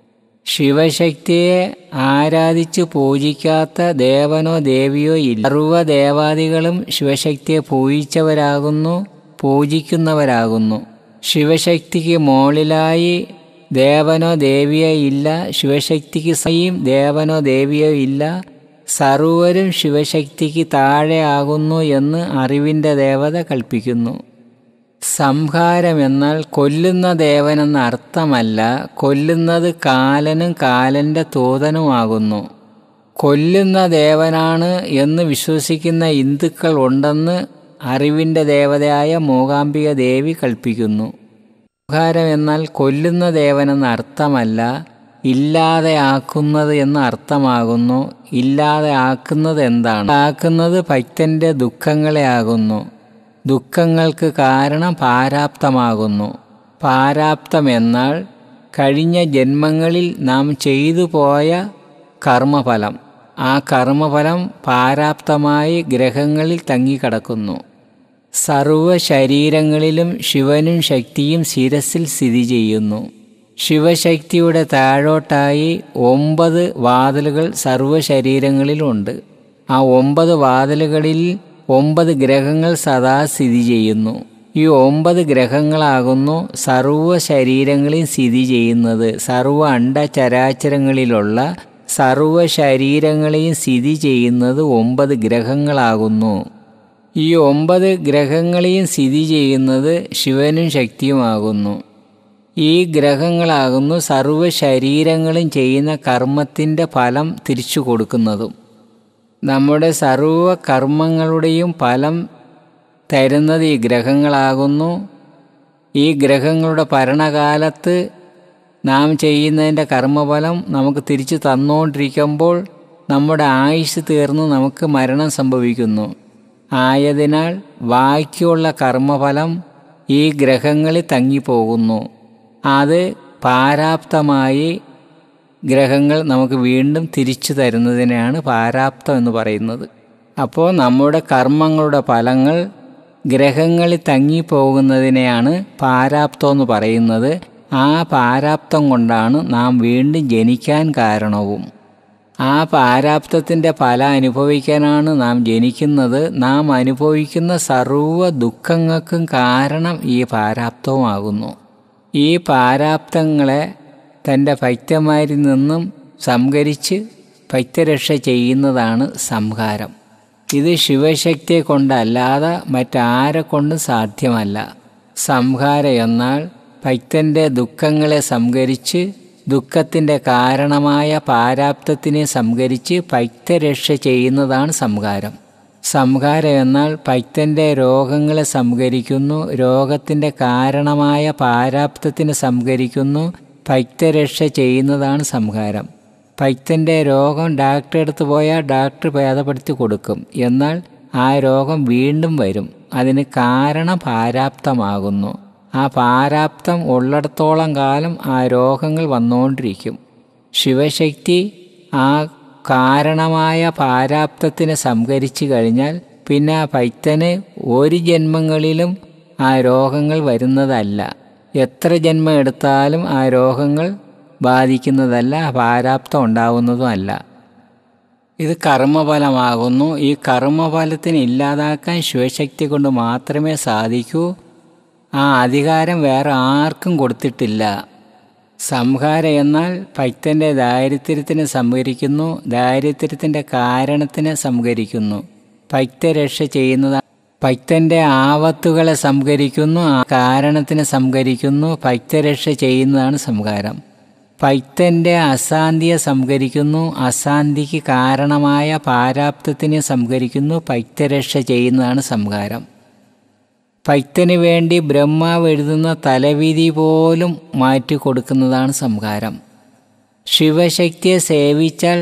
ശിവശക്തിയെ ആരാധിച്ച് പൂജിക്കാത്ത ദേവനോ ദേവിയോ ഇല്ല സർവ ദേവാദികളും ശിവശക്തിയെ പൂജിച്ചവരാകുന്നു പൂജിക്കുന്നവരാകുന്നു ശിവശക്തിക്ക് മുകളിലായി ദേവനോ ദേവിയോ ഇല്ല ശിവശക്തിക്ക് സയും ദേവനോ ദേവിയോ ഇല്ല സർവരും ശിവശക്തിക്ക് താഴെ ആകുന്നു എന്ന് അറിവിൻ്റെ ദേവത കൽപ്പിക്കുന്നു സംഹാരം എന്നാൽ കൊല്ലുന്ന ദേവനെന്ന അർത്ഥമല്ല കൊല്ലുന്നത് കാലനും കാലൻ്റെ തൂതനുമാകുന്നു കൊല്ലുന്ന ദേവനാണ് എന്ന് വിശ്വസിക്കുന്ന ഹിന്ദുക്കൾ ഉണ്ടെന്ന് അറിവിൻ്റെ ദേവതയായ മൂകാംബിക ദേവി കൽപ്പിക്കുന്നു സംഹാരം എന്നാൽ കൊല്ലുന്ന ദേവനെന്ന അർത്ഥമല്ല ഇല്ലാതെ ആക്കുന്നത് എന്ന അർത്ഥമാകുന്നു ഇല്ലാതെ ആക്കുന്നത് എന്താണ് ആക്കുന്നത് ഭക്തൻ്റെ ദുഃഖങ്ങളെ ആകുന്നു ദുഃഖങ്ങൾക്ക് കാരണം പാരാപ്തമാകുന്നു പാരാപ്തം എന്നാൽ കഴിഞ്ഞ ജന്മങ്ങളിൽ നാം ചെയ്തു പോയ കർമ്മഫലം ആ കർമ്മഫലം പാരാപ്തമായി ഗ്രഹങ്ങളിൽ തങ്ങിക്കിടക്കുന്നു സർവ ശരീരങ്ങളിലും ശിവനും ശക്തിയും ശിരസിൽ സ്ഥിതി ചെയ്യുന്നു ശിവശക്തിയുടെ താഴോട്ടായി ഒമ്പത് വാതിലുകൾ സർവ ശരീരങ്ങളിലുണ്ട് ആ ഒമ്പത് വാതിലുകളിൽ ഒമ്പത് ഗ്രഹങ്ങൾ സദാ സ്ഥിതി ചെയ്യുന്നു ഈ ഒമ്പത് ഗ്രഹങ്ങളാകുന്നു സർവ ശരീരങ്ങളിൽ സ്ഥിതി ചെയ്യുന്നത് സർവ അണ്ടചരാചരങ്ങളിലുള്ള സർവ ശരീരങ്ങളെയും സ്ഥിതി ചെയ്യുന്നത് ഒമ്പത് ഗ്രഹങ്ങളാകുന്നു ഈ ഒമ്പത് ഗ്രഹങ്ങളെയും സ്ഥിതി ചെയ്യുന്നത് ശിവനും ശക്തിയുമാകുന്നു ഈ ഗ്രഹങ്ങളാകുന്നു സർവ ശരീരങ്ങളും ചെയ്യുന്ന കർമ്മത്തിൻ്റെ ഫലം തിരിച്ചു കൊടുക്കുന്നതും നമ്മുടെ സർവ കർമ്മങ്ങളുടെയും ഫലം തരുന്നത് ഈ ഗ്രഹങ്ങളാകുന്നു ഈ ഗ്രഹങ്ങളുടെ ഭരണകാലത്ത് നാം ചെയ്യുന്നതിൻ്റെ കർമ്മഫലം നമുക്ക് തിരിച്ചു തന്നുകൊണ്ടിരിക്കുമ്പോൾ നമ്മുടെ ആയുസ് തീർന്ന് നമുക്ക് മരണം സംഭവിക്കുന്നു ആയതിനാൽ ബാക്കിയുള്ള കർമ്മഫലം ഈ ഗ്രഹങ്ങളിൽ തങ്ങിപ്പോകുന്നു അത് പാരാപ്തമായി ഗ്രഹങ്ങൾ നമുക്ക് വീണ്ടും തിരിച്ചു തരുന്നതിനെയാണ് പാരാപ്തം എന്ന് പറയുന്നത് അപ്പോൾ നമ്മുടെ കർമ്മങ്ങളുടെ ഫലങ്ങൾ ഗ്രഹങ്ങളിൽ തങ്ങിപ്പോകുന്നതിനെയാണ് പാരാപ്തം എന്ന് പറയുന്നത് ആ പാരാപ്തം കൊണ്ടാണ് നാം വീണ്ടും ജനിക്കാൻ കാരണവും ആ പാരാപ്തത്തിൻ്റെ ഫലം അനുഭവിക്കാനാണ് നാം ജനിക്കുന്നത് നാം അനുഭവിക്കുന്ന സർവ്വ ദുഃഖങ്ങൾക്കും കാരണം ഈ പാരാപ്തവുമാകുന്നു ഈ പാരാപ്തങ്ങളെ തൻ്റെ ഭക്തന്മാരിൽ നിന്നും സംഹരിച്ച് ഭക്തരക്ഷ ചെയ്യുന്നതാണ് സംഹാരം ഇത് ശിവശക്തിയെ കൊണ്ടല്ലാതെ മറ്റാരെ കൊണ്ടും സാധ്യമല്ല സംഹാരം എന്നാൽ ഭക്തൻ്റെ ദുഃഖങ്ങളെ സംഹരിച്ച് ദുഃഖത്തിൻ്റെ കാരണമായ പാരാപ്തത്തിനെ സംഹരിച്ച് ഭക്തരക്ഷ ചെയ്യുന്നതാണ് സംഹാരം സംഹാരം എന്നാൽ ഭക്തൻ്റെ രോഗങ്ങളെ സംഹരിക്കുന്നു രോഗത്തിൻ്റെ കാരണമായ പാരാപ്തത്തിനെ സംഹരിക്കുന്നു ഭക്തരക്ഷ ചെയ്യുന്നതാണ് സംഹാരം ഭക്തൻ്റെ രോഗം ഡാക്ടറെ അടുത്ത് പോയാൽ ഡാക്ടർ ഭേദപ്പെടുത്തി കൊടുക്കും എന്നാൽ ആ രോഗം വീണ്ടും വരും അതിന് കാരണം പാരാപ്തമാകുന്നു ആ പാരാപ്തം ഉള്ളിടത്തോളം കാലം ആ രോഗങ്ങൾ വന്നുകൊണ്ടിരിക്കും ശിവശക്തി ആ കാരണമായ പാരാപ്തത്തിനെ സംഹരിച്ചു കഴിഞ്ഞാൽ പിന്നെ ആ ഭക്തന് ഒരു ജന്മങ്ങളിലും ആ രോഗങ്ങൾ വരുന്നതല്ല എത്ര ജന്മം എടുത്താലും ആ രോഗങ്ങൾ ബാധിക്കുന്നതല്ല പാരാപ്തം ഉണ്ടാവുന്നതുമല്ല ഇത് കർമ്മഫലമാകുന്നു ഈ കർമ്മഫലത്തിന് ഇല്ലാതാക്കാൻ ശിവശക്തി കൊണ്ട് മാത്രമേ സാധിക്കൂ ആ അധികാരം വേറെ ആർക്കും കൊടുത്തിട്ടില്ല സംഹാരം എന്നാൽ ഭക്തൻ്റെ ദാരിദ്ര്യത്തിനെ സംഹരിക്കുന്നു ദാരിദ്ര്യത്തിൻ്റെ കാരണത്തിനെ സംഹരിക്കുന്നു ഭക്തരക്ഷ ചെയ്യുന്നത് ഭക്തൻ്റെ ആപത്തുകളെ സംഹരിക്കുന്നു ആ കാരണത്തിനെ സംഹരിക്കുന്നു ഭക്തരക്ഷ ചെയ്യുന്നതാണ് സംഹാരം ഭക്തൻ്റെ അശാന്തിയെ സംഹരിക്കുന്നു അശാന്തിക്ക് കാരണമായ പാരാപ്തത്തിനെ സംഹരിക്കുന്നു ഭക്തരക്ഷ ചെയ്യുന്നതാണ് സംഹാരം ഭക്തന് വേണ്ടി ബ്രഹ്മാവ് എഴുതുന്ന തലവിധി പോലും മാറ്റി കൊടുക്കുന്നതാണ് സംഹാരം ശിവശക്തിയെ സേവിച്ചാൽ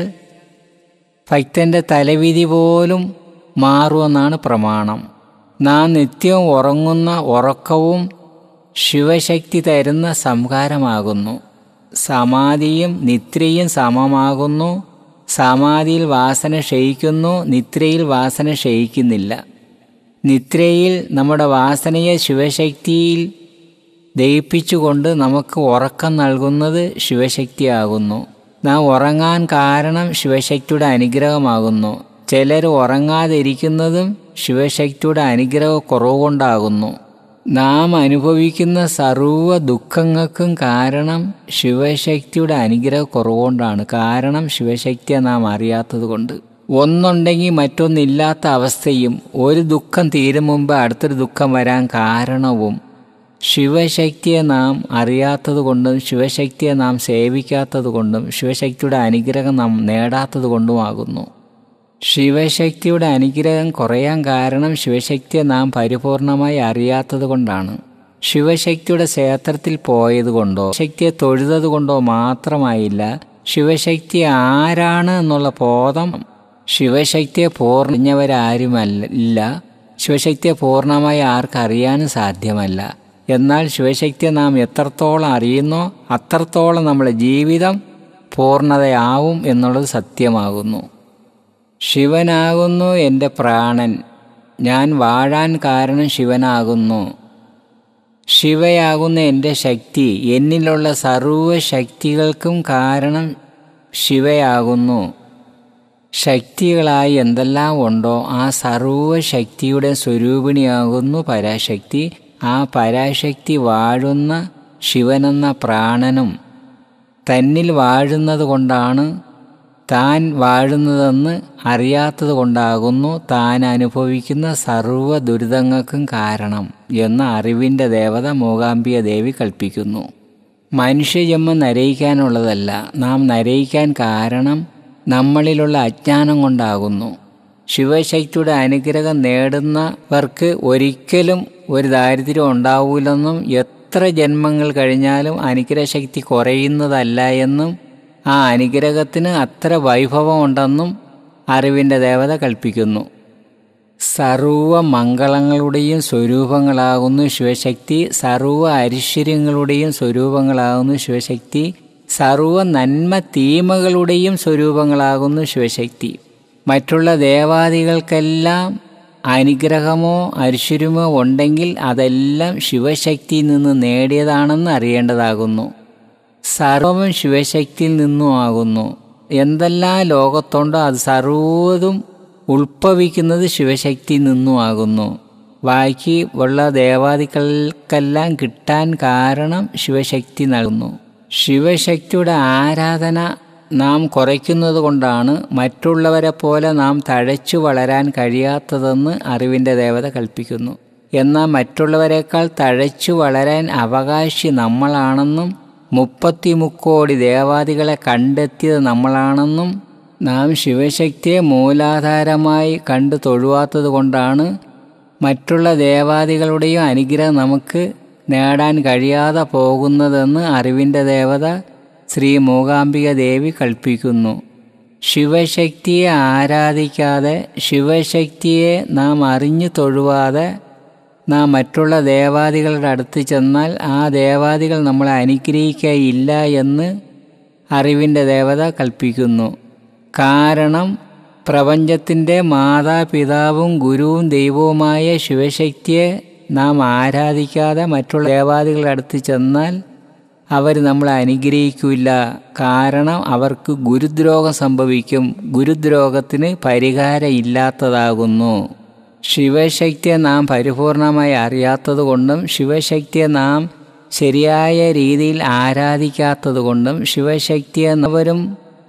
ഭക്തൻ്റെ തലവിധി പോലും മാറുമെന്നാണ് പ്രമാണം നാം നിത്യവും ഉറങ്ങുന്ന ഉറക്കവും ശിവശക്തി തരുന്ന സംഹാരമാകുന്നു സമാധിയും നിദ്രയും സമമാകുന്നു സമാധിയിൽ വാസന ക്ഷയിക്കുന്നു നിദ്രയിൽ വാസന ക്ഷയിക്കുന്നില്ല നിദ്രയിൽ നമ്മുടെ വാസനയെ ശിവശക്തിയിൽ ദയിപ്പിച്ചുകൊണ്ട് നമുക്ക് ഉറക്കം നൽകുന്നത് ശിവശക്തിയാകുന്നു നാം ഉറങ്ങാൻ കാരണം ശിവശക്തിയുടെ അനുഗ്രഹമാകുന്നു ചിലർ ഉറങ്ങാതിരിക്കുന്നതും ശിവശക്തിയുടെ അനുഗ്രഹ കുറവുകൊണ്ടാകുന്നു നാം അനുഭവിക്കുന്ന സർവ്വ ദുഃഖങ്ങൾക്കും കാരണം ശിവശക്തിയുടെ അനുഗ്രഹ കുറവുകൊണ്ടാണ് കാരണം ശിവശക്തിയെ നാം അറിയാത്തതുകൊണ്ട് ഒന്നുണ്ടെങ്കിൽ മറ്റൊന്നില്ലാത്ത അവസ്ഥയും ഒരു ദുഃഖം തീരും മുമ്പ് അടുത്തൊരു ദുഃഖം വരാൻ കാരണവും ശിവശക്തിയെ നാം അറിയാത്തതുകൊണ്ടും ശിവശക്തിയെ നാം സേവിക്കാത്തതുകൊണ്ടും ശിവശക്തിയുടെ അനുഗ്രഹം നാം നേടാത്തതുകൊണ്ടുമാകുന്നു ശിവശക്തിയുടെ അനുഗ്രഹം കുറയാൻ കാരണം ശിവശക്തിയെ നാം പരിപൂർണമായി അറിയാത്തതുകൊണ്ടാണ് ശിവശക്തിയുടെ ക്ഷേത്രത്തിൽ പോയതുകൊണ്ടോ ശക്തിയെ തൊഴുതതുകൊണ്ടോ മാത്രമായില്ല ശിവശക്തി ആരാണ് എന്നുള്ള ബോധം ശിവശക്തിയെ പൂർണ്ണവരാരുമല്ല ഇല്ല ശിവശക്തിയെ പൂർണ്ണമായി ആർക്കറിയാനും സാധ്യമല്ല എന്നാൽ ശിവശക്തിയെ നാം എത്രത്തോളം അറിയുന്നോ അത്രത്തോളം നമ്മുടെ ജീവിതം പൂർണ്ണതയാവും എന്നുള്ളത് സത്യമാകുന്നു ശിവനാകുന്നു എൻ്റെ പ്രാണൻ ഞാൻ വാഴാൻ കാരണം ശിവനാകുന്നു ശിവയാകുന്ന എൻ്റെ ശക്തി എന്നിലുള്ള സർവ്വ ശക്തികൾക്കും കാരണം ശിവയാകുന്നു ശക്തികളായി എന്തെല്ലാം ഉണ്ടോ ആ സർവ്വ ശക്തിയുടെ സ്വരൂപിണിയാകുന്നു പരാശക്തി ആ പരാശക്തി വാഴുന്ന ശിവനെന്ന പ്രാണനും തന്നിൽ വാഴുന്നത് കൊണ്ടാണ് താൻ വാഴുന്നതെന്ന് അറിയാത്തത് കൊണ്ടാകുന്നു താൻ അനുഭവിക്കുന്ന സർവ്വ ദുരിതങ്ങൾക്കും കാരണം എന്ന അറിവിൻ്റെ ദേവത മൂകാംബിക ദേവി കൽപ്പിക്കുന്നു മനുഷ്യജന്മം നരയിക്കാനുള്ളതല്ല നാം നരയിക്കാൻ കാരണം നമ്മളിലുള്ള അജ്ഞാനം കൊണ്ടാകുന്നു ശിവശക്തിയുടെ അനുഗ്രഹം നേടുന്നവർക്ക് ഒരിക്കലും ഒരു ദാരിദ്ര്യം ഉണ്ടാവൂലെന്നും എത്ര ജന്മങ്ങൾ കഴിഞ്ഞാലും അനുഗ്രഹശക്തി കുറയുന്നതല്ല എന്നും ആ അനുഗ്രഹത്തിന് അത്ര വൈഭവമുണ്ടെന്നും അറിവിൻ്റെ ദേവത കൽപ്പിക്കുന്നു സർവ മംഗളങ്ങളുടെയും സ്വരൂപങ്ങളാകുന്നു ശിവശക്തി സർവ ഐശ്വര്യങ്ങളുടെയും സ്വരൂപങ്ങളാകുന്നു ശിവശക്തി സർവ നന്മ തീമകളുടെയും സ്വരൂപങ്ങളാകുന്നു ശിവശക്തി മറ്റുള്ള ദേവാദികൾക്കെല്ലാം അനുഗ്രഹമോ ഐശ്വര്യമോ ഉണ്ടെങ്കിൽ അതെല്ലാം ശിവശക്തിയിൽ നിന്ന് നേടിയതാണെന്ന് അറിയേണ്ടതാകുന്നു സർവവും ശിവശക്തിയിൽ നിന്നും ആകുന്നു എന്തെല്ലാം ലോകത്തുണ്ടോ അത് സർവ്വതും ഉൾഭവിക്കുന്നത് ശിവശക്തിയിൽ നിന്നും ആകുന്നു ബാക്കി ഉള്ള ദേവാദികൾക്കെല്ലാം കിട്ടാൻ കാരണം ശിവശക്തി നൽകുന്നു ശിവശക്തിയുടെ ആരാധന നാം കുറയ്ക്കുന്നത് കൊണ്ടാണ് മറ്റുള്ളവരെ പോലെ നാം തഴച്ചു വളരാൻ കഴിയാത്തതെന്ന് അറിവിൻ്റെ ദേവത കൽപ്പിക്കുന്നു എന്നാൽ മറ്റുള്ളവരെക്കാൾ തഴച്ചു വളരാൻ അവകാശി നമ്മളാണെന്നും മുപ്പത്തി മുക്കോടി ദേവാദികളെ കണ്ടെത്തിയത് നമ്മളാണെന്നും നാം ശിവശക്തിയെ മൂലാധാരമായി കണ്ടു തൊഴുവാത്തത് കൊണ്ടാണ് മറ്റുള്ള ദേവാദികളുടെയും അനുഗ്രഹം നമുക്ക് നേടാൻ കഴിയാതെ പോകുന്നതെന്ന് അറിവിൻ്റെ ദേവത ശ്രീ മൂകാംബിക ദേവി കൽപ്പിക്കുന്നു ശിവശക്തിയെ ആരാധിക്കാതെ ശിവശക്തിയെ നാം അറിഞ്ഞു തൊഴുവാതെ നാം മറ്റുള്ള ദേവാദികളുടെ അടുത്ത് ചെന്നാൽ ആ ദേവാദികൾ നമ്മളെ അനുഗ്രഹിക്കുകയില്ല എന്ന് അറിവിൻ്റെ ദേവത കൽപ്പിക്കുന്നു കാരണം പ്രപഞ്ചത്തിൻ്റെ മാതാപിതാവും ഗുരുവും ദൈവവുമായ ശിവശക്തിയെ നാം ആരാധിക്കാതെ മറ്റുള്ള ദേവാദികളുടെ അടുത്ത് ചെന്നാൽ അവർ നമ്മളെ അനുഗ്രഹിക്കില്ല കാരണം അവർക്ക് ഗുരുദ്രോഗം സംഭവിക്കും ഗുരുദ്രോഗത്തിന് പരിഹാരം ഇല്ലാത്തതാകുന്നു ശിവശക്തിയെ നാം പരിപൂർണമായി അറിയാത്തതുകൊണ്ടും ശിവശക്തിയെ നാം ശരിയായ രീതിയിൽ ആരാധിക്കാത്തതുകൊണ്ടും ശിവശക്തിയെ അവരും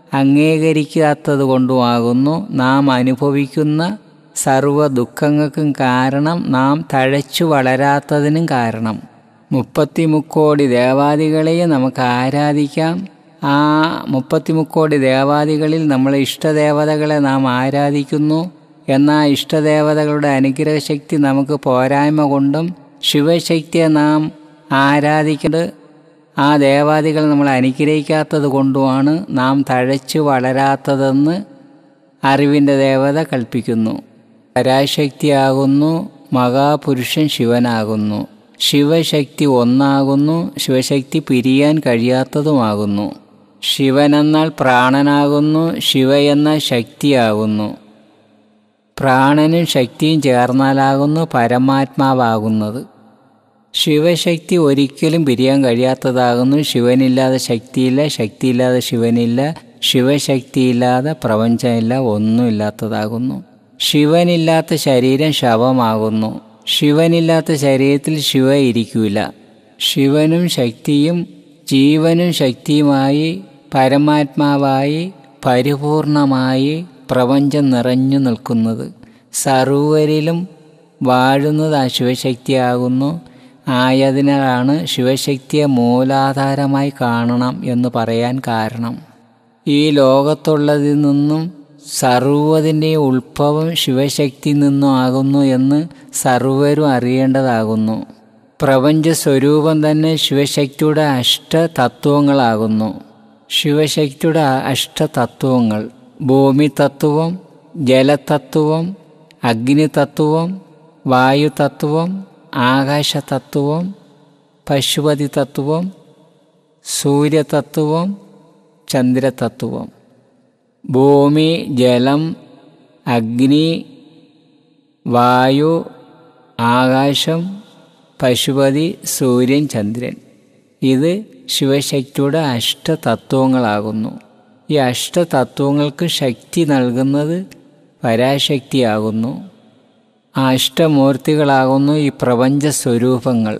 അംഗീകരിക്കാത്തതുകൊണ്ടുമാകുന്നു നാം അനുഭവിക്കുന്ന സർവ ദുഃഖങ്ങൾക്കും കാരണം നാം തഴച്ചു വളരാത്തതിനും കാരണം മുപ്പത്തി മുക്കോടി ദേവാദികളെയും നമുക്ക് ആരാധിക്കാം ആ മുപ്പത്തി മുക്കോടി ദേവാദികളിൽ നമ്മളെ ഇഷ്ടദേവതകളെ നാം ആരാധിക്കുന്നു എന്നാൽ ഇഷ്ടദേവതകളുടെ അനുഗ്രഹശക്തി നമുക്ക് പോരായ്മ കൊണ്ടും ശിവശക്തിയെ നാം ആരാധിക്കുന്നത് ആ ദേവാദികൾ നമ്മൾ അനുഗ്രഹിക്കാത്തത് കൊണ്ടുമാണ് നാം തഴച്ചു വളരാത്തതെന്ന് അറിവിൻ്റെ ദേവത കൽപ്പിക്കുന്നു പരാശക്തിയാകുന്നു മഹാപുരുഷൻ ശിവനാകുന്നു ശിവശക്തി ഒന്നാകുന്നു ശിവശക്തി പിരിയാൻ കഴിയാത്തതുമാകുന്നു ശിവനെന്നാൽ പ്രാണനാകുന്നു ശിവ എന്ന ശക്തിയാകുന്നു പ്രാണനും ശക്തിയും ചേർന്നാലാകുന്നു പരമാത്മാവാകുന്നത് ശിവശക്തി ഒരിക്കലും പിരിയാൻ കഴിയാത്തതാകുന്നു ശിവനില്ലാതെ ശക്തിയില്ല ശക്തിയില്ലാതെ ശിവനില്ല ശിവശക്തിയില്ലാതെ പ്രപഞ്ചമില്ല ഒന്നുമില്ലാത്തതാകുന്നു ശിവനില്ലാത്ത ശരീരം ശവമാകുന്നു ശിവനില്ലാത്ത ശരീരത്തിൽ ശിവ ഇരിക്കൂല ശിവനും ശക്തിയും ജീവനും ശക്തിയുമായി പരമാത്മാവായി പരിപൂർണമായി പ്രപഞ്ചം നിറഞ്ഞു നിൽക്കുന്നത് സർവരിലും വാഴുന്നത് ആ ശിവശക്തിയാകുന്നു ആയതിനാലാണ് ശിവശക്തിയെ മൂലാധാരമായി കാണണം എന്ന് പറയാൻ കാരണം ഈ ലോകത്തുള്ളതിൽ നിന്നും സർവ്വതിൻ്റെയും ഉത്ഭവം ശിവശക്തി നിന്നും ആകുന്നു എന്ന് സർവരും അറിയേണ്ടതാകുന്നു പ്രപഞ്ച സ്വരൂപം തന്നെ ശിവശക്തിയുടെ അഷ്ടതത്വങ്ങളാകുന്നു ശിവശക്തിയുടെ അഷ്ടതത്വങ്ങൾ ഭൂമി തത്വം ജലതത്വം അഗ്നിതത്വം വായുതത്വം ആകാശതത്വം പശുപതി തത്വം സൂര്യതത്വം ചന്ദ്രതത്വം ഭൂമി ജലം അഗ്നി വായു ആകാശം പശുപതി സൂര്യൻ ചന്ദ്രൻ ഇത് ശിവശക്തിയുടെ അഷ്ടതത്വങ്ങളാകുന്നു ഈ അഷ്ടതത്വങ്ങൾക്ക് ശക്തി നൽകുന്നത് പരാശക്തിയാകുന്നു ആ അഷ്ടമൂർത്തികളാകുന്നു ഈ പ്രപഞ്ച സ്വരൂപങ്ങൾ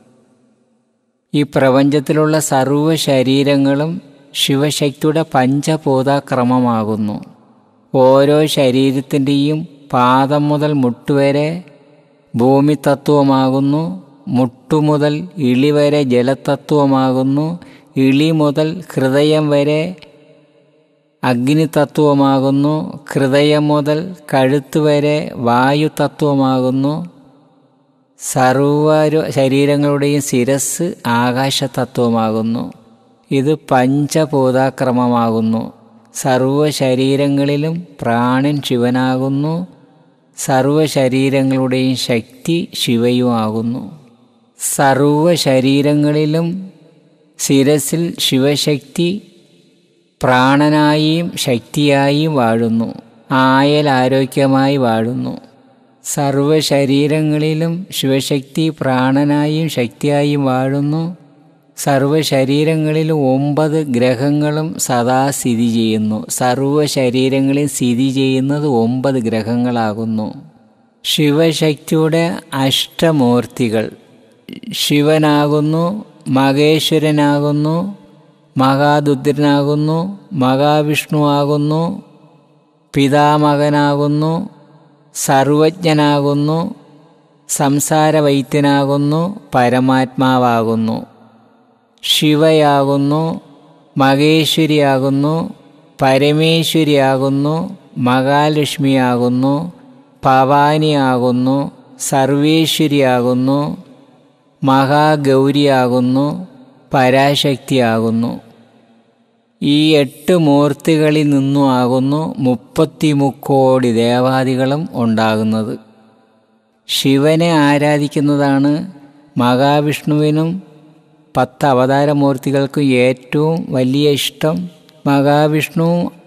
ഈ പ്രപഞ്ചത്തിലുള്ള സർവ ശരീരങ്ങളും ശിവശക്തിയുടെ പഞ്ചഭൂതാക്രമമാകുന്നു ഓരോ ശരീരത്തിൻ്റെയും പാദം മുതൽ മുട്ടുവരെ ഭൂമി തത്വമാകുന്നു മുട്ടുമുതൽ ഇളി വരെ ജലതത്വമാകുന്നു ഇളി മുതൽ ഹൃദയം വരെ അഗ്നിതത്വമാകുന്നു ഹൃദയം മുതൽ കഴുത്ത് വരെ വായു തത്വമാകുന്നു സർവ ശരീരങ്ങളുടെയും ശിരസ് ആകാശതത്വമാകുന്നു ഇത് പഞ്ചഭൂതാക്രമമാകുന്നു സർവ ശരീരങ്ങളിലും പ്രാണൻ ശിവനാകുന്നു സർവ ശരീരങ്ങളുടെയും ശക്തി ശിവയുമാകുന്നു സർവ ശരീരങ്ങളിലും ശിരസിൽ ശിവശക്തി പ്രാണനായും ശക്തിയായും വാഴുന്നു ആയൽ ആരോഗ്യമായി വാഴുന്നു സർവശരീരങ്ങളിലും ശിവശക്തി പ്രാണനായും ശക്തിയായും വാഴുന്നു സർവശരീരങ്ങളിലും ഒമ്പത് ഗ്രഹങ്ങളും സദാ സ്ഥിതി ചെയ്യുന്നു സർവശരീരങ്ങളിൽ സ്ഥിതി ചെയ്യുന്നത് ഒമ്പത് ഗ്രഹങ്ങളാകുന്നു ശിവശക്തിയുടെ അഷ്ടമൂർത്തികൾ ശിവനാകുന്നു മഹേശ്വരനാകുന്നു മഹാദുദ്രനാകുന്നു മഹാവിഷ്ണു ആകുന്നു പിതാമകനാകുന്നു സർവജ്ഞനാകുന്നു സംസാരവൈദ്യനാകുന്നു പരമാത്മാവാകുന്നു ശിവയാകുന്നു മഹേശ്വരിയാകുന്നു പരമേശ്വരിയാകുന്നു മഹാലക്ഷ്മിയാകുന്നു ഭവാനിയാകുന്നു സർവേശ്വരിയാകുന്നു മഹാഗൗരിയാകുന്നു പരാശക്തിയാകുന്നു ഈ എട്ട് മൂർത്തികളിൽ നിന്നും ആകുന്നു മുപ്പത്തിമുക്കോടി ദേവാദികളും ഉണ്ടാകുന്നത് ശിവനെ ആരാധിക്കുന്നതാണ് മഹാവിഷ്ണുവിനും പത്ത് അവതാരമൂർത്തികൾക്കും ഏറ്റവും വലിയ ഇഷ്ടം മഹാവിഷ്ണു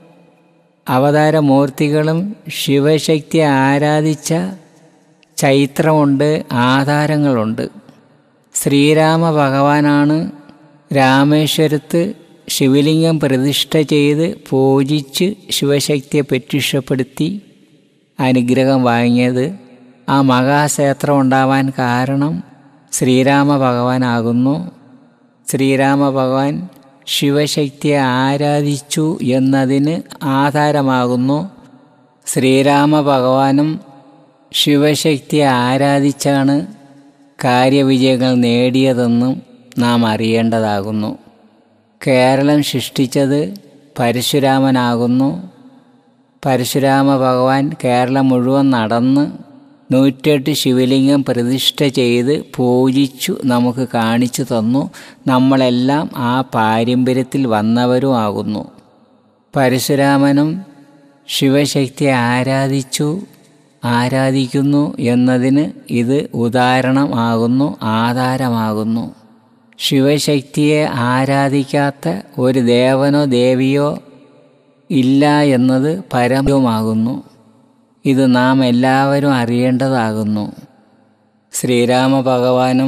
അവതാരമൂർത്തികളും ശിവശക്തി ആരാധിച്ച ചൈത്രമുണ്ട് ആധാരങ്ങളുണ്ട് ശ്രീരാമ ഭഗവാനാണ് രാമേശ്വരത്ത് ശിവലിംഗം പ്രതിഷ്ഠ ചെയ്ത് പൂജിച്ച് ശിവശക്തിയെ പ്രത്യക്ഷപ്പെടുത്തി അനുഗ്രഹം വാങ്ങിയത് ആ മഹാക്ഷേത്രം ഉണ്ടാവാൻ കാരണം ശ്രീരാമ ഭഗവാനാകുന്നു ശ്രീരാമ ഭഗവാൻ ശിവശക്തിയെ ആരാധിച്ചു എന്നതിന് ആധാരമാകുന്നു ശ്രീരാമ ഭഗവാനും ശിവശക്തിയെ ആരാധിച്ചാണ് കാര്യവിജയങ്ങൾ നേടിയതെന്നും നാം അറിയേണ്ടതാകുന്നു കേരളം സൃഷ്ടിച്ചത് പരശുരാമനാകുന്നു പരശുരാമ ഭഗവാൻ കേരളം മുഴുവൻ നടന്ന് നൂറ്റെട്ട് ശിവലിംഗം പ്രതിഷ്ഠ ചെയ്ത് പൂജിച്ചു നമുക്ക് കാണിച്ചു തന്നു നമ്മളെല്ലാം ആ പാരമ്പര്യത്തിൽ വന്നവരും ആകുന്നു പരശുരാമനും ശിവശക്തിയെ ആരാധിച്ചു ആരാധിക്കുന്നു എന്നതിന് ഇത് ഉദാഹരണം ആകുന്നു ആധാരമാകുന്നു ശിവശക്തിയെ ആരാധിക്കാത്ത ഒരു ദേവനോ ദേവിയോ ഇല്ല എന്നത് പരമമാകുന്നു ഇത് നാം എല്ലാവരും അറിയേണ്ടതാകുന്നു ശ്രീരാമ ഭഗവാനും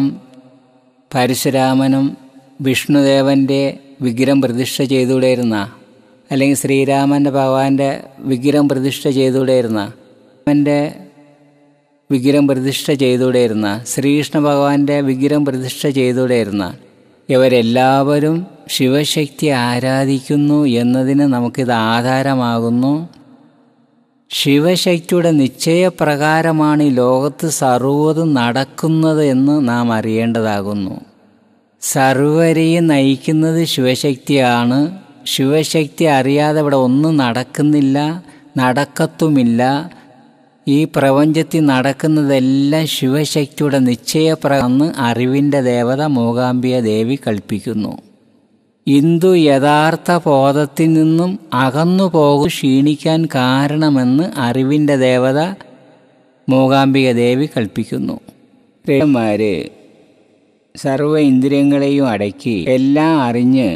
പരശുരാമനും വിഷ്ണുദേവൻ്റെ വിഗ്രഹം പ്രതിഷ്ഠ ചെയ്തുകൂടെയിരുന്ന അല്ലെങ്കിൽ ശ്രീരാമൻ്റെ ഭഗവാന്റെ വിഗ്രഹം പ്രതിഷ്ഠ ചെയ്തുകൂടെയിരുന്ന അവൻ്റെ വിഗ്രഹം പ്രതിഷ്ഠ ചെയ്തുകൂടെയിരുന്ന ശ്രീകൃഷ്ണ ഭഗവാന്റെ വിഗ്രഹം പ്രതിഷ്ഠ ചെയ്തുകൂടെയിരുന്ന ഇവരെല്ലാവരും ശിവശക്തി ആരാധിക്കുന്നു എന്നതിന് നമുക്കിത് ആധാരമാകുന്നു ശിവശക്തിയുടെ നിശ്ചയപ്രകാരമാണ് ഈ ലോകത്ത് സർവ്വതും നടക്കുന്നത് എന്ന് നാം അറിയേണ്ടതാകുന്നു സർവരെയും നയിക്കുന്നത് ശിവശക്തിയാണ് ശിവശക്തി അറിയാതെ ഇവിടെ ഒന്നും നടക്കുന്നില്ല നടക്കത്തുമില്ല ഈ പ്രപഞ്ചത്തിൽ നടക്കുന്നതെല്ലാം ശിവശക്തിയുടെ നിശ്ചയപ്രകാരം അറിവിൻ്റെ ദേവത മൂകാംബിയ ദേവി കൽപ്പിക്കുന്നു ഇന്ദു യഥാർത്ഥ ബോധത്തിൽ നിന്നും അകന്നു പോകും ക്ഷീണിക്കാൻ കാരണമെന്ന് അറിവിൻ്റെ ദേവത മൂകാംബിക ദേവി കൽപ്പിക്കുന്നു രേമാര് സർവ ഇന്ദ്രിയങ്ങളെയും അടക്കി എല്ലാം അറിഞ്ഞ്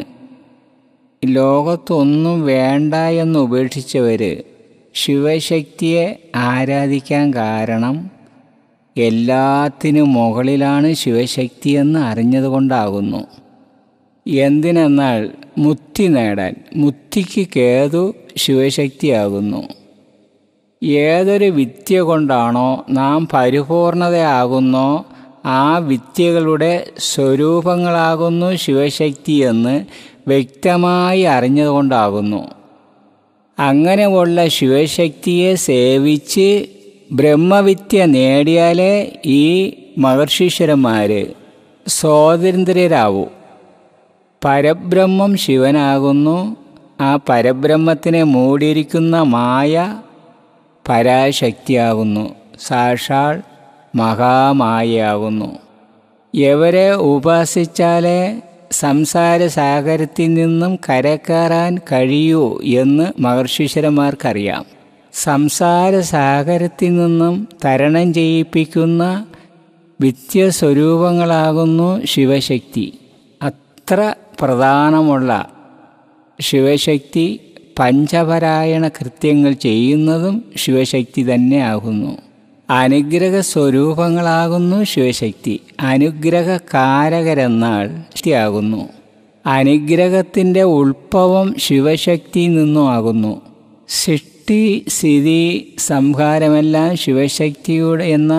ലോകത്തൊന്നും വേണ്ട എന്ന് ഉപേക്ഷിച്ചവർ ശിവശക്തിയെ ആരാധിക്കാൻ കാരണം എല്ലാത്തിനും മുകളിലാണ് ശിവശക്തിയെന്ന് അറിഞ്ഞതുകൊണ്ടാകുന്നു എന്തിനെന്നാൽ മുക്തി നേടാൻ മുക്തിക്ക് കേതു ശിവശക്തിയാകുന്നു ഏതൊരു വിദ്യ കൊണ്ടാണോ നാം പരിപൂർണതയാകുന്നോ ആ വിദ്യകളുടെ സ്വരൂപങ്ങളാകുന്നു ശിവശക്തി എന്ന് വ്യക്തമായി അറിഞ്ഞതുകൊണ്ടാകുന്നു അങ്ങനെയുള്ള ശിവശക്തിയെ സേവിച്ച് ബ്രഹ്മവിദ്യ നേടിയാലേ ഈ മഹർഷീശ്വരന്മാർ സ്വാതന്ത്ര്യരാവൂ പരബ്രഹ്മം ശിവനാകുന്നു ആ പരബ്രഹ്മത്തിനെ മൂടിയിരിക്കുന്ന മായ പരാശക്തിയാകുന്നു സാക്ഷാൽ മഹാമായയാകുന്നു എവരെ ഉപാസിച്ചാലേ സംസാര സാഗരത്തിൽ നിന്നും കരക്കയറാൻ കഴിയൂ എന്ന് മഹർഷീശ്വരന്മാർക്കറിയാം സംസാര സാഗരത്തിൽ നിന്നും തരണം ചെയ്യിപ്പിക്കുന്ന വിദ്യസ്വരൂപങ്ങളാകുന്നു ശിവശക്തി അത്ര പ്രധാനമുള്ള ശിവശക്തി പഞ്ചപരായണ കൃത്യങ്ങൾ ചെയ്യുന്നതും ശിവശക്തി തന്നെയാകുന്നു അനുഗ്രഹ സ്വരൂപങ്ങളാകുന്നു ശിവശക്തി അനുഗ്രഹകാരകരെന്നാൾ ശക്തിയാകുന്നു അനുഗ്രഹത്തിൻ്റെ ഉത്ഭവം ശിവശക്തിയിൽ നിന്നും ആകുന്നു സൃഷ്ടി സ്ഥിതി സംഹാരമെല്ലാം ശിവശക്തിയുടെ എന്ന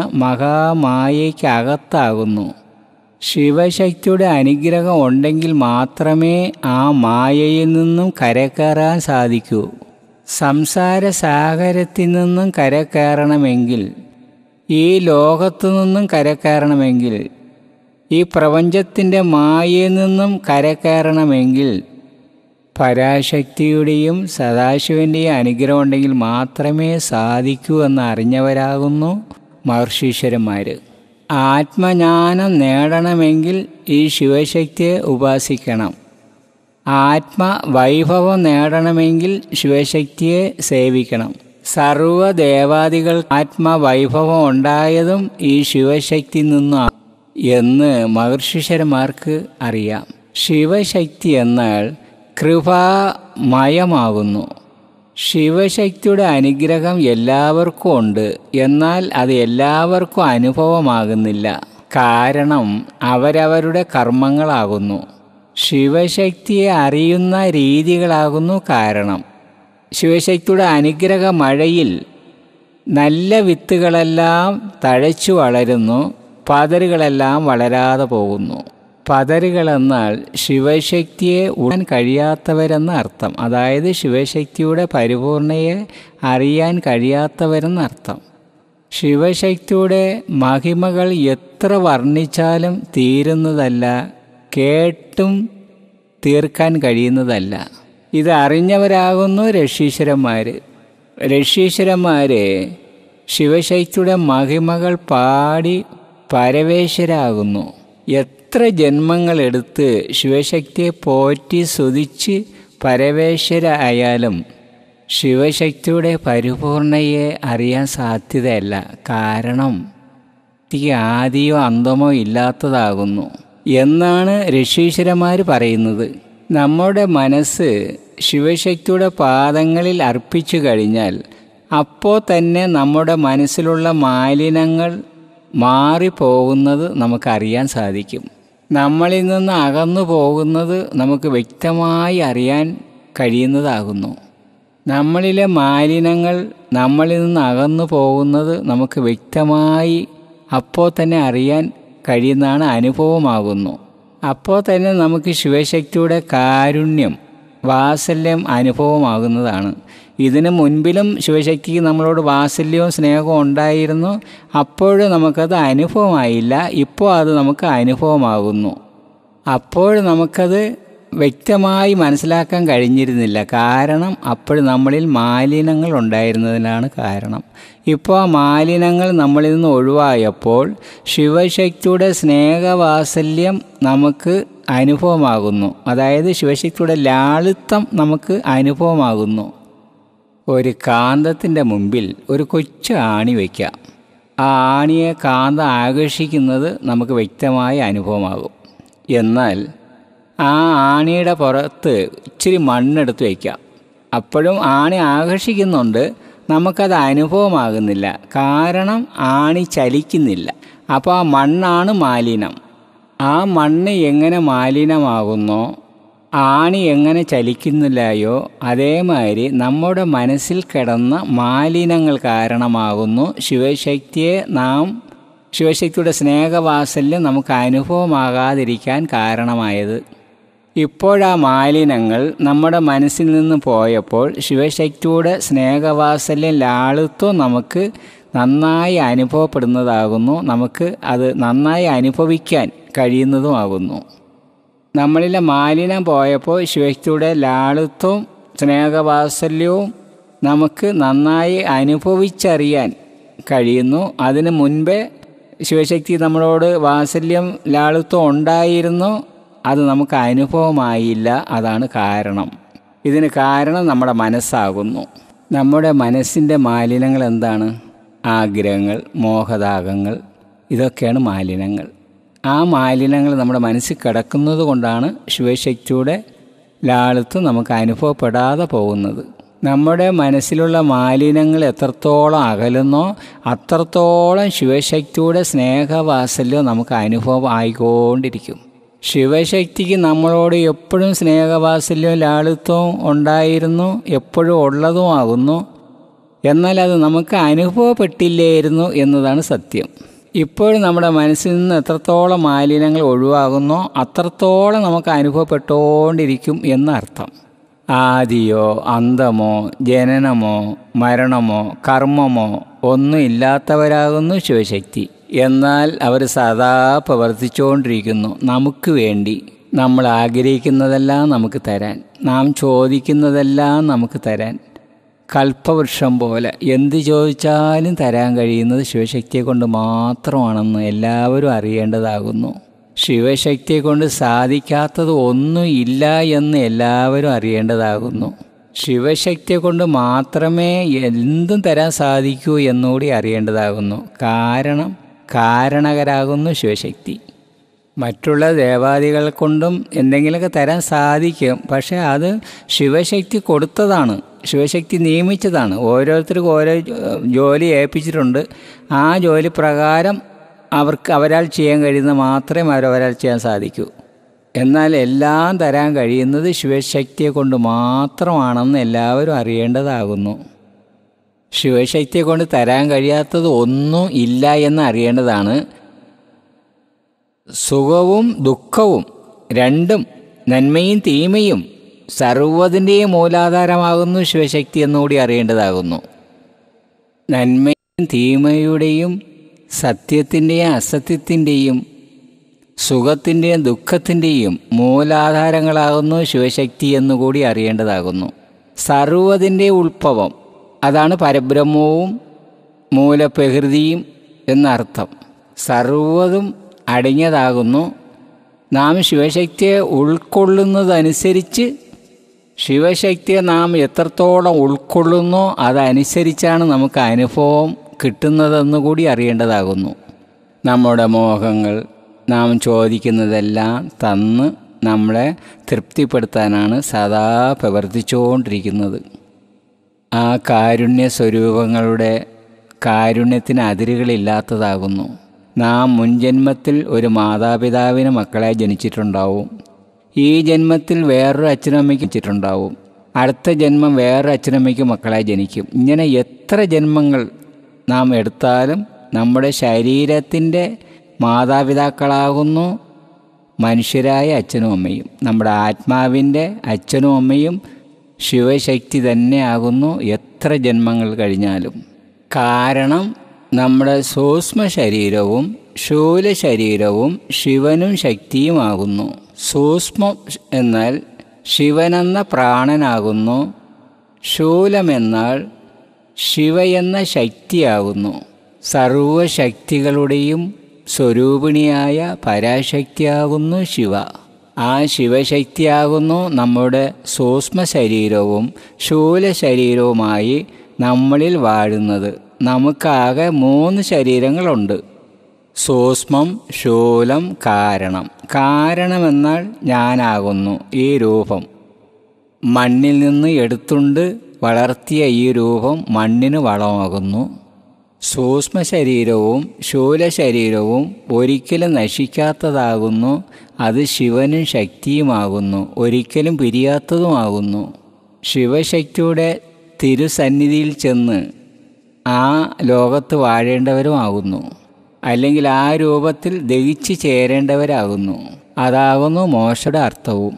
മഹാമായയ്ക്കകത്താകുന്നു ശിവശക്തിയുടെ അനുഗ്രഹം ഉണ്ടെങ്കിൽ മാത്രമേ ആ മായയിൽ നിന്നും കരകയറാൻ സാധിക്കൂ സംസാര സാഗരത്തിൽ നിന്നും കരകയറണമെങ്കിൽ ഈ ലോകത്തു നിന്നും കരകയറണമെങ്കിൽ ഈ പ്രപഞ്ചത്തിൻ്റെ മായയിൽ നിന്നും കരകയറണമെങ്കിൽ പരാശക്തിയുടെയും സദാശിവൻ്റെയും അനുഗ്രഹം ഉണ്ടെങ്കിൽ മാത്രമേ സാധിക്കൂ എന്ന് അറിഞ്ഞവരാകുന്നു മഹർഷീശ്വരന്മാർ ആത്മജ്ഞാനം നേടണമെങ്കിൽ ഈ ശിവശക്തിയെ ഉപാസിക്കണം ആത്മവൈഭവം നേടണമെങ്കിൽ ശിവശക്തിയെ സേവിക്കണം സർവദേവാദികൾ ആത്മവൈഭവം ഉണ്ടായതും ഈ ശിവശക്തി നിന്നും എന്ന് മഹർഷിശരന്മാർക്ക് അറിയാം ശിവശക്തി എന്നാൽ കൃപാമയമാകുന്നു ശിവശക്തിയുടെ അനുഗ്രഹം എല്ലാവർക്കും ഉണ്ട് എന്നാൽ അത് എല്ലാവർക്കും അനുഭവമാകുന്നില്ല കാരണം അവരവരുടെ കർമ്മങ്ങളാകുന്നു ശിവശക്തിയെ അറിയുന്ന രീതികളാകുന്നു കാരണം ശിവശക്തിയുടെ അനുഗ്രഹ മഴയിൽ നല്ല വിത്തുകളെല്ലാം തഴച്ചു വളരുന്നു പതറുകളെല്ലാം വളരാതെ പോകുന്നു പതറുകളെന്നാൽ ശിവശക്തിയെ ഉടാൻ കഴിയാത്തവരെന്ന അർത്ഥം അതായത് ശിവശക്തിയുടെ പരിപൂർണയെ അറിയാൻ കഴിയാത്തവരെന്നർത്ഥം ശിവശക്തിയുടെ മഹിമകൾ എത്ര വർണ്ണിച്ചാലും തീരുന്നതല്ല കേട്ടും തീർക്കാൻ കഴിയുന്നതല്ല ഇത് അറിഞ്ഞവരാകുന്നു ഋഷീശ്വരന്മാർ ഋഷീശ്വരന്മാർ ശിവശക്തിയുടെ മഹിമകൾ പാടി പരവേശ്വരാകുന്നു എത്ര ജന്മങ്ങളെടുത്ത് ശിവശക്തിയെ പോറ്റി സ്തുതിച്ച് പരവേശ്വരായാലും ശിവശക്തിയുടെ പരിപൂർണയെ അറിയാൻ സാധ്യതയല്ല കാരണം ശക്തിക്ക് ആദിയോ അന്തമോ ഇല്ലാത്തതാകുന്നു എന്നാണ് ഋഷീശ്വരന്മാർ പറയുന്നത് നമ്മുടെ മനസ്സ് ശിവശക്തിയുടെ പാദങ്ങളിൽ അർപ്പിച്ചു കഴിഞ്ഞാൽ അപ്പോൾ തന്നെ നമ്മുടെ മനസ്സിലുള്ള മാലിന്യങ്ങൾ മാറിപ്പോകുന്നത് നമുക്കറിയാൻ സാധിക്കും നമ്മളിൽ നിന്ന് അകന്നു പോകുന്നത് നമുക്ക് വ്യക്തമായി അറിയാൻ കഴിയുന്നതാകുന്നു നമ്മളിലെ മാലിന്യങ്ങൾ നമ്മളിൽ നിന്ന് അകന്നു പോകുന്നത് നമുക്ക് വ്യക്തമായി അപ്പോൾ തന്നെ അറിയാൻ കഴിയുന്നതാണ് അനുഭവമാകുന്നു അപ്പോൾ തന്നെ നമുക്ക് ശിവശക്തിയുടെ കാരുണ്യം വാത്സല്യം അനുഭവമാകുന്നതാണ് ഇതിനു മുൻപിലും ശിവശക്തിക്ക് നമ്മളോട് വാത്സല്യവും സ്നേഹവും ഉണ്ടായിരുന്നു അപ്പോഴും നമുക്കത് അനുഭവമായില്ല ഇപ്പോൾ അത് നമുക്ക് അനുഭവമാകുന്നു അപ്പോൾ നമുക്കത് വ്യക്തമായി മനസ്സിലാക്കാൻ കഴിഞ്ഞിരുന്നില്ല കാരണം അപ്പോൾ നമ്മളിൽ മാലിന്യങ്ങൾ ഉണ്ടായിരുന്നതിനാണ് കാരണം ഇപ്പോൾ ആ മാലിന്യങ്ങൾ നമ്മളിൽ നിന്ന് ഒഴിവായപ്പോൾ ശിവശക്തിയുടെ സ്നേഹവാത്സല്യം നമുക്ക് അനുഭവമാകുന്നു അതായത് ശിവശക്തിയുടെ ലാളിത്വം നമുക്ക് അനുഭവമാകുന്നു ഒരു കാന്തത്തിൻ്റെ മുമ്പിൽ ഒരു കൊച്ചു ആണി വയ്ക്കാം ആ ആണിയെ കാന്തം ആകർഷിക്കുന്നത് നമുക്ക് വ്യക്തമായ അനുഭവമാകും എന്നാൽ ആ ആണിയുടെ പുറത്ത് ഇച്ചിരി മണ്ണെടുത്ത് വയ്ക്കാം അപ്പോഴും ആണി ആകർഷിക്കുന്നുണ്ട് നമുക്കത് അനുഭവമാകുന്നില്ല കാരണം ആണി ചലിക്കുന്നില്ല അപ്പോൾ ആ മണ്ണാണ് മാലിന്യം ആ മണ്ണ് എങ്ങനെ മാലിന്യമാകുന്നോ ആണി എങ്ങനെ ചലിക്കുന്നില്ലയോ അതേമാതിരി നമ്മുടെ മനസ്സിൽ കിടന്ന മാലിന്യങ്ങൾ കാരണമാകുന്നു ശിവശക്തിയെ നാം ശിവശക്തിയുടെ സ്നേഹവാത്സല്യം നമുക്ക് അനുഭവമാകാതിരിക്കാൻ കാരണമായത് ഇപ്പോഴാ മാലിന്യങ്ങൾ നമ്മുടെ മനസ്സിൽ നിന്ന് പോയപ്പോൾ ശിവശക്തിയുടെ സ്നേഹവാത്സല്യം ലാളിത്വം നമുക്ക് നന്നായി അനുഭവപ്പെടുന്നതാകുന്നു നമുക്ക് അത് നന്നായി അനുഭവിക്കാൻ കഴിയുന്നതുമാകുന്നു നമ്മളിലെ മാലിന്യം പോയപ്പോൾ ശിവശക്തിയുടെ ലാളിത്വവും സ്നേഹവാത്സല്യവും നമുക്ക് നന്നായി അനുഭവിച്ചറിയാൻ കഴിയുന്നു അതിനു മുൻപേ ശിവശക്തി നമ്മളോട് വാത്സല്യം ലാളിത്വം ഉണ്ടായിരുന്നു അത് നമുക്ക് അനുഭവമായില്ല അതാണ് കാരണം ഇതിന് കാരണം നമ്മുടെ മനസ്സാകുന്നു നമ്മുടെ മനസ്സിൻ്റെ മാലിന്യങ്ങൾ എന്താണ് ആഗ്രഹങ്ങൾ മോഹദാഹങ്ങൾ ഇതൊക്കെയാണ് മാലിന്യങ്ങൾ ആ മാലിന്യങ്ങൾ നമ്മുടെ മനസ്സിൽ കിടക്കുന്നത് കൊണ്ടാണ് ശിവശക്തിയുടെ ലാളിത്വം നമുക്ക് അനുഭവപ്പെടാതെ പോകുന്നത് നമ്മുടെ മനസ്സിലുള്ള മാലിന്യങ്ങൾ എത്രത്തോളം അകലുന്നോ അത്രത്തോളം ശിവശക്തിയുടെ സ്നേഹവാത്സല്യം നമുക്ക് അനുഭവം ആയിക്കൊണ്ടിരിക്കും ശിവശക്തിക്ക് നമ്മളോട് എപ്പോഴും സ്നേഹവാത്സല്യവും ലാളിത്വവും ഉണ്ടായിരുന്നു എപ്പോഴും ഉള്ളതുമാകുന്നു എന്നാൽ അത് നമുക്ക് അനുഭവപ്പെട്ടില്ലായിരുന്നു എന്നതാണ് സത്യം ഇപ്പോഴും നമ്മുടെ മനസ്സിൽ നിന്ന് എത്രത്തോളം മാലിന്യങ്ങൾ ഒഴിവാകുന്നോ അത്രത്തോളം നമുക്ക് അനുഭവപ്പെട്ടുകൊണ്ടിരിക്കും എന്നർത്ഥം ആദിയോ അന്തമോ ജനനമോ മരണമോ കർമ്മമോ ഒന്നും ഇല്ലാത്തവരാകുന്നു ശിവശക്തി എന്നാൽ അവർ സദാ പ്രവർത്തിച്ചുകൊണ്ടിരിക്കുന്നു നമുക്ക് വേണ്ടി നമ്മൾ ആഗ്രഹിക്കുന്നതെല്ലാം നമുക്ക് തരാൻ നാം ചോദിക്കുന്നതെല്ലാം നമുക്ക് തരാൻ കൽപ്പവൃക്ഷം പോലെ എന്ത് ചോദിച്ചാലും തരാൻ കഴിയുന്നത് ശിവശക്തിയെ കൊണ്ട് മാത്രമാണെന്ന് എല്ലാവരും അറിയേണ്ടതാകുന്നു ശിവശക്തിയെ കൊണ്ട് സാധിക്കാത്തത് ഒന്നും ഇല്ല എന്ന് എല്ലാവരും അറിയേണ്ടതാകുന്നു ശിവശക്തിയെ കൊണ്ട് മാത്രമേ എന്തും തരാൻ സാധിക്കൂ എന്നുകൂടി അറിയേണ്ടതാകുന്നു കാരണം കാരണകരാകുന്നു ശിവശക്തി മറ്റുള്ള ദേവാദികൾ കൊണ്ടും എന്തെങ്കിലുമൊക്കെ തരാൻ സാധിക്കും പക്ഷേ അത് ശിവശക്തി കൊടുത്തതാണ് ശിവശക്തി നിയമിച്ചതാണ് ഓരോരുത്തർക്കും ഓരോ ജോലി ഏൽപ്പിച്ചിട്ടുണ്ട് ആ ജോലി പ്രകാരം അവർക്ക് അവരാൽ ചെയ്യാൻ കഴിയുന്നത് മാത്രമേ അവരവരാൽ ചെയ്യാൻ സാധിക്കൂ എന്നാൽ എല്ലാം തരാൻ കഴിയുന്നത് ശിവശക്തിയെ കൊണ്ട് മാത്രമാണെന്ന് എല്ലാവരും അറിയേണ്ടതാകുന്നു ശിവശക്തിയെ കൊണ്ട് തരാൻ കഴിയാത്തത് ഒന്നും ഇല്ല എന്ന് അറിയേണ്ടതാണ് സുഖവും ദുഃഖവും രണ്ടും നന്മയും തീമയും സർവ്വതിൻ്റെയും മൂലാധാരമാകുന്നു ശിവശക്തി എന്നുകൂടി അറിയേണ്ടതാകുന്നു നന്മയും തീമയുടെയും സത്യത്തിൻ്റെയും അസത്യത്തിൻ്റെയും സുഖത്തിൻ്റെയും ദുഃഖത്തിൻ്റെയും മൂലാധാരങ്ങളാകുന്നു ശിവശക്തി എന്നുകൂടി അറിയേണ്ടതാകുന്നു സർവ്വതിൻ്റെ ഉത്ഭവം അതാണ് പരബ്രഹ്മവും മൂലപ്രകൃതിയും എന്നർത്ഥം സർവ്വതും അടങ്ങിയതാകുന്നു നാം ശിവശക്തിയെ ഉൾക്കൊള്ളുന്നതനുസരിച്ച് ശിവശക്തിയെ നാം എത്രത്തോളം ഉൾക്കൊള്ളുന്നോ അതനുസരിച്ചാണ് നമുക്ക് അനുഭവം കിട്ടുന്നതെന്ന് കൂടി അറിയേണ്ടതാകുന്നു നമ്മുടെ മോഹങ്ങൾ നാം ചോദിക്കുന്നതെല്ലാം തന്ന് നമ്മളെ തൃപ്തിപ്പെടുത്താനാണ് സദാ പ്രവർത്തിച്ചുകൊണ്ടിരിക്കുന്നത് ആ കാരുണ്യ സ്വരൂപങ്ങളുടെ കാരുണ്യത്തിന് അതിരുകളില്ലാത്തതാകുന്നു നാം മുൻജന്മത്തിൽ ഒരു മാതാപിതാവിന് മക്കളെ ജനിച്ചിട്ടുണ്ടാവും ഈ ജന്മത്തിൽ വേറൊരു അച്ഛനമ്മയ്ക്ക് ജനിച്ചിട്ടുണ്ടാവും അടുത്ത ജന്മം വേറൊരു അച്ഛനമ്മയ്ക്ക് മക്കളെ ജനിക്കും ഇങ്ങനെ എത്ര ജന്മങ്ങൾ നാം എടുത്താലും നമ്മുടെ ശരീരത്തിൻ്റെ മാതാപിതാക്കളാകുന്നു മനുഷ്യരായ അച്ഛനും അമ്മയും നമ്മുടെ ആത്മാവിൻ്റെ അച്ഛനും അമ്മയും ശിവശക്തി തന്നെയാകുന്നു എത്ര ജന്മങ്ങൾ കഴിഞ്ഞാലും കാരണം നമ്മുടെ സൂക്ഷ്മ ശരീരവും ശൂല ശരീരവും ശിവനും ശക്തിയുമാകുന്നു സൂക്ഷ്മം എന്നാൽ ശിവനെന്ന പ്രാണനാകുന്നു ശൂലമെന്നാൽ ശിവ എന്ന ശക്തിയാകുന്നു സർവശക്തികളുടെയും സ്വരൂപിണിയായ പരാശക്തിയാകുന്നു ശിവ ആ ശിവശക്തിയാകുന്നു നമ്മുടെ സൂക്ഷ്മ ശരീരവും ശൂല ശരീരവുമായി നമ്മളിൽ വാഴുന്നത് നമുക്കാകെ മൂന്ന് ശരീരങ്ങളുണ്ട് സൂക്ഷ്മം ശൂലം കാരണം കാരണമെന്നാൽ ഞാനാകുന്നു ഈ രൂപം മണ്ണിൽ നിന്ന് എടുത്തുണ്ട് വളർത്തിയ ഈ രൂപം മണ്ണിന് വളമാകുന്നു സൂക്ഷ്മ ശരീരവും ശൂല ശരീരവും ഒരിക്കലും നശിക്കാത്തതാകുന്നു അത് ശിവനും ശക്തിയുമാകുന്നു ഒരിക്കലും പിരിയാത്തതുമാകുന്നു ശിവശക്തിയുടെ തിരുസന്നിധിയിൽ ചെന്ന് ആ ലോകത്ത് വാഴേണ്ടവരുമാകുന്നു അല്ലെങ്കിൽ ആ രൂപത്തിൽ ദഹിച്ചു ചേരേണ്ടവരാകുന്നു അതാകുന്നു മോശയുടെ അർത്ഥവും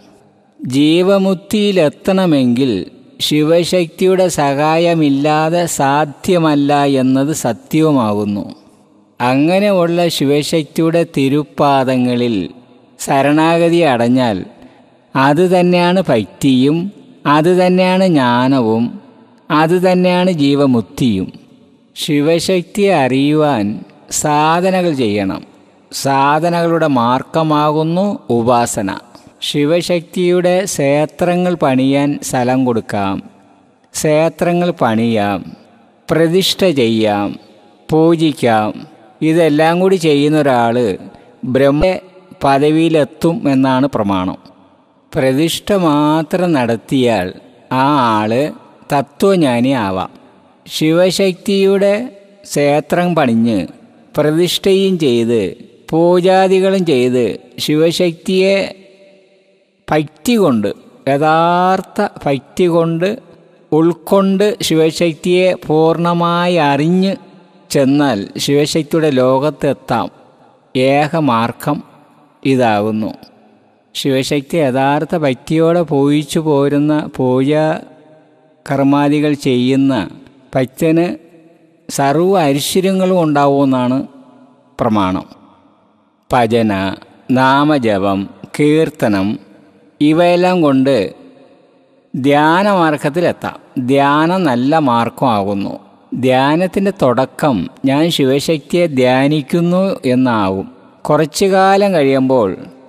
ജീവമുക്തിയിലെത്തണമെങ്കിൽ ശിവശക്തിയുടെ സഹായമില്ലാതെ സാധ്യമല്ല എന്നത് സത്യവുമാകുന്നു അങ്ങനെയുള്ള ശിവശക്തിയുടെ തിരുപ്പാദങ്ങളിൽ ശരണാഗതി അടഞ്ഞാൽ അത് തന്നെയാണ് ഭക്തിയും അത് തന്നെയാണ് ജ്ഞാനവും അത് തന്നെയാണ് ജീവമുക്തിയും ശിവശക്തിയെ അറിയുവാൻ സാധനകൾ ചെയ്യണം സാധനകളുടെ മാർഗമാകുന്നു ഉപാസന ശിവശക്തിയുടെ ക്ഷേത്രങ്ങൾ പണിയാൻ സ്ഥലം കൊടുക്കാം ക്ഷേത്രങ്ങൾ പണിയാം പ്രതിഷ്ഠ ചെയ്യാം പൂജിക്കാം ഇതെല്ലാം കൂടി ചെയ്യുന്ന ഒരാൾ ബ്രഹ്മ പദവിയിലെത്തും എന്നാണ് പ്രമാണം പ്രതിഷ്ഠ മാത്രം നടത്തിയാൽ ആ ആള് തത്വജ്ഞാനി ആവാം ശിവശക്തിയുടെ ക്ഷേത്രം പണിഞ്ഞ് പ്രതിഷ്ഠയും ചെയ്ത് പൂജാദികളും ചെയ്ത് ശിവശക്തിയെ ഭക്തി കൊണ്ട് യഥാർത്ഥ ഭക്തി കൊണ്ട് ഉൾക്കൊണ്ട് ശിവശക്തിയെ പൂർണ്ണമായി അറിഞ്ഞ് ചെന്നാൽ ശിവശക്തിയുടെ ലോകത്തെത്താം ഏകമാർഗം ഇതാകുന്നു ശിവശക്തി യഥാർത്ഥ ഭക്തിയോടെ പൂജിച്ചു പോരുന്ന പൂജ കർമാദികൾ ചെയ്യുന്ന ഭക്തന് സർവ്വ ഐശ്വര്യങ്ങളും ഉണ്ടാവുമെന്നാണ് പ്രമാണം ഭജന നാമജപം കീർത്തനം ഇവയെല്ലാം കൊണ്ട് ധ്യാനമാർഗത്തിലെത്താം ധ്യാനം നല്ല മാർഗമാകുന്നു ധ്യാനത്തിൻ്റെ തുടക്കം ഞാൻ ശിവശക്തിയെ ധ്യാനിക്കുന്നു എന്നാവും കുറച്ചു കാലം കഴിയുമ്പോൾ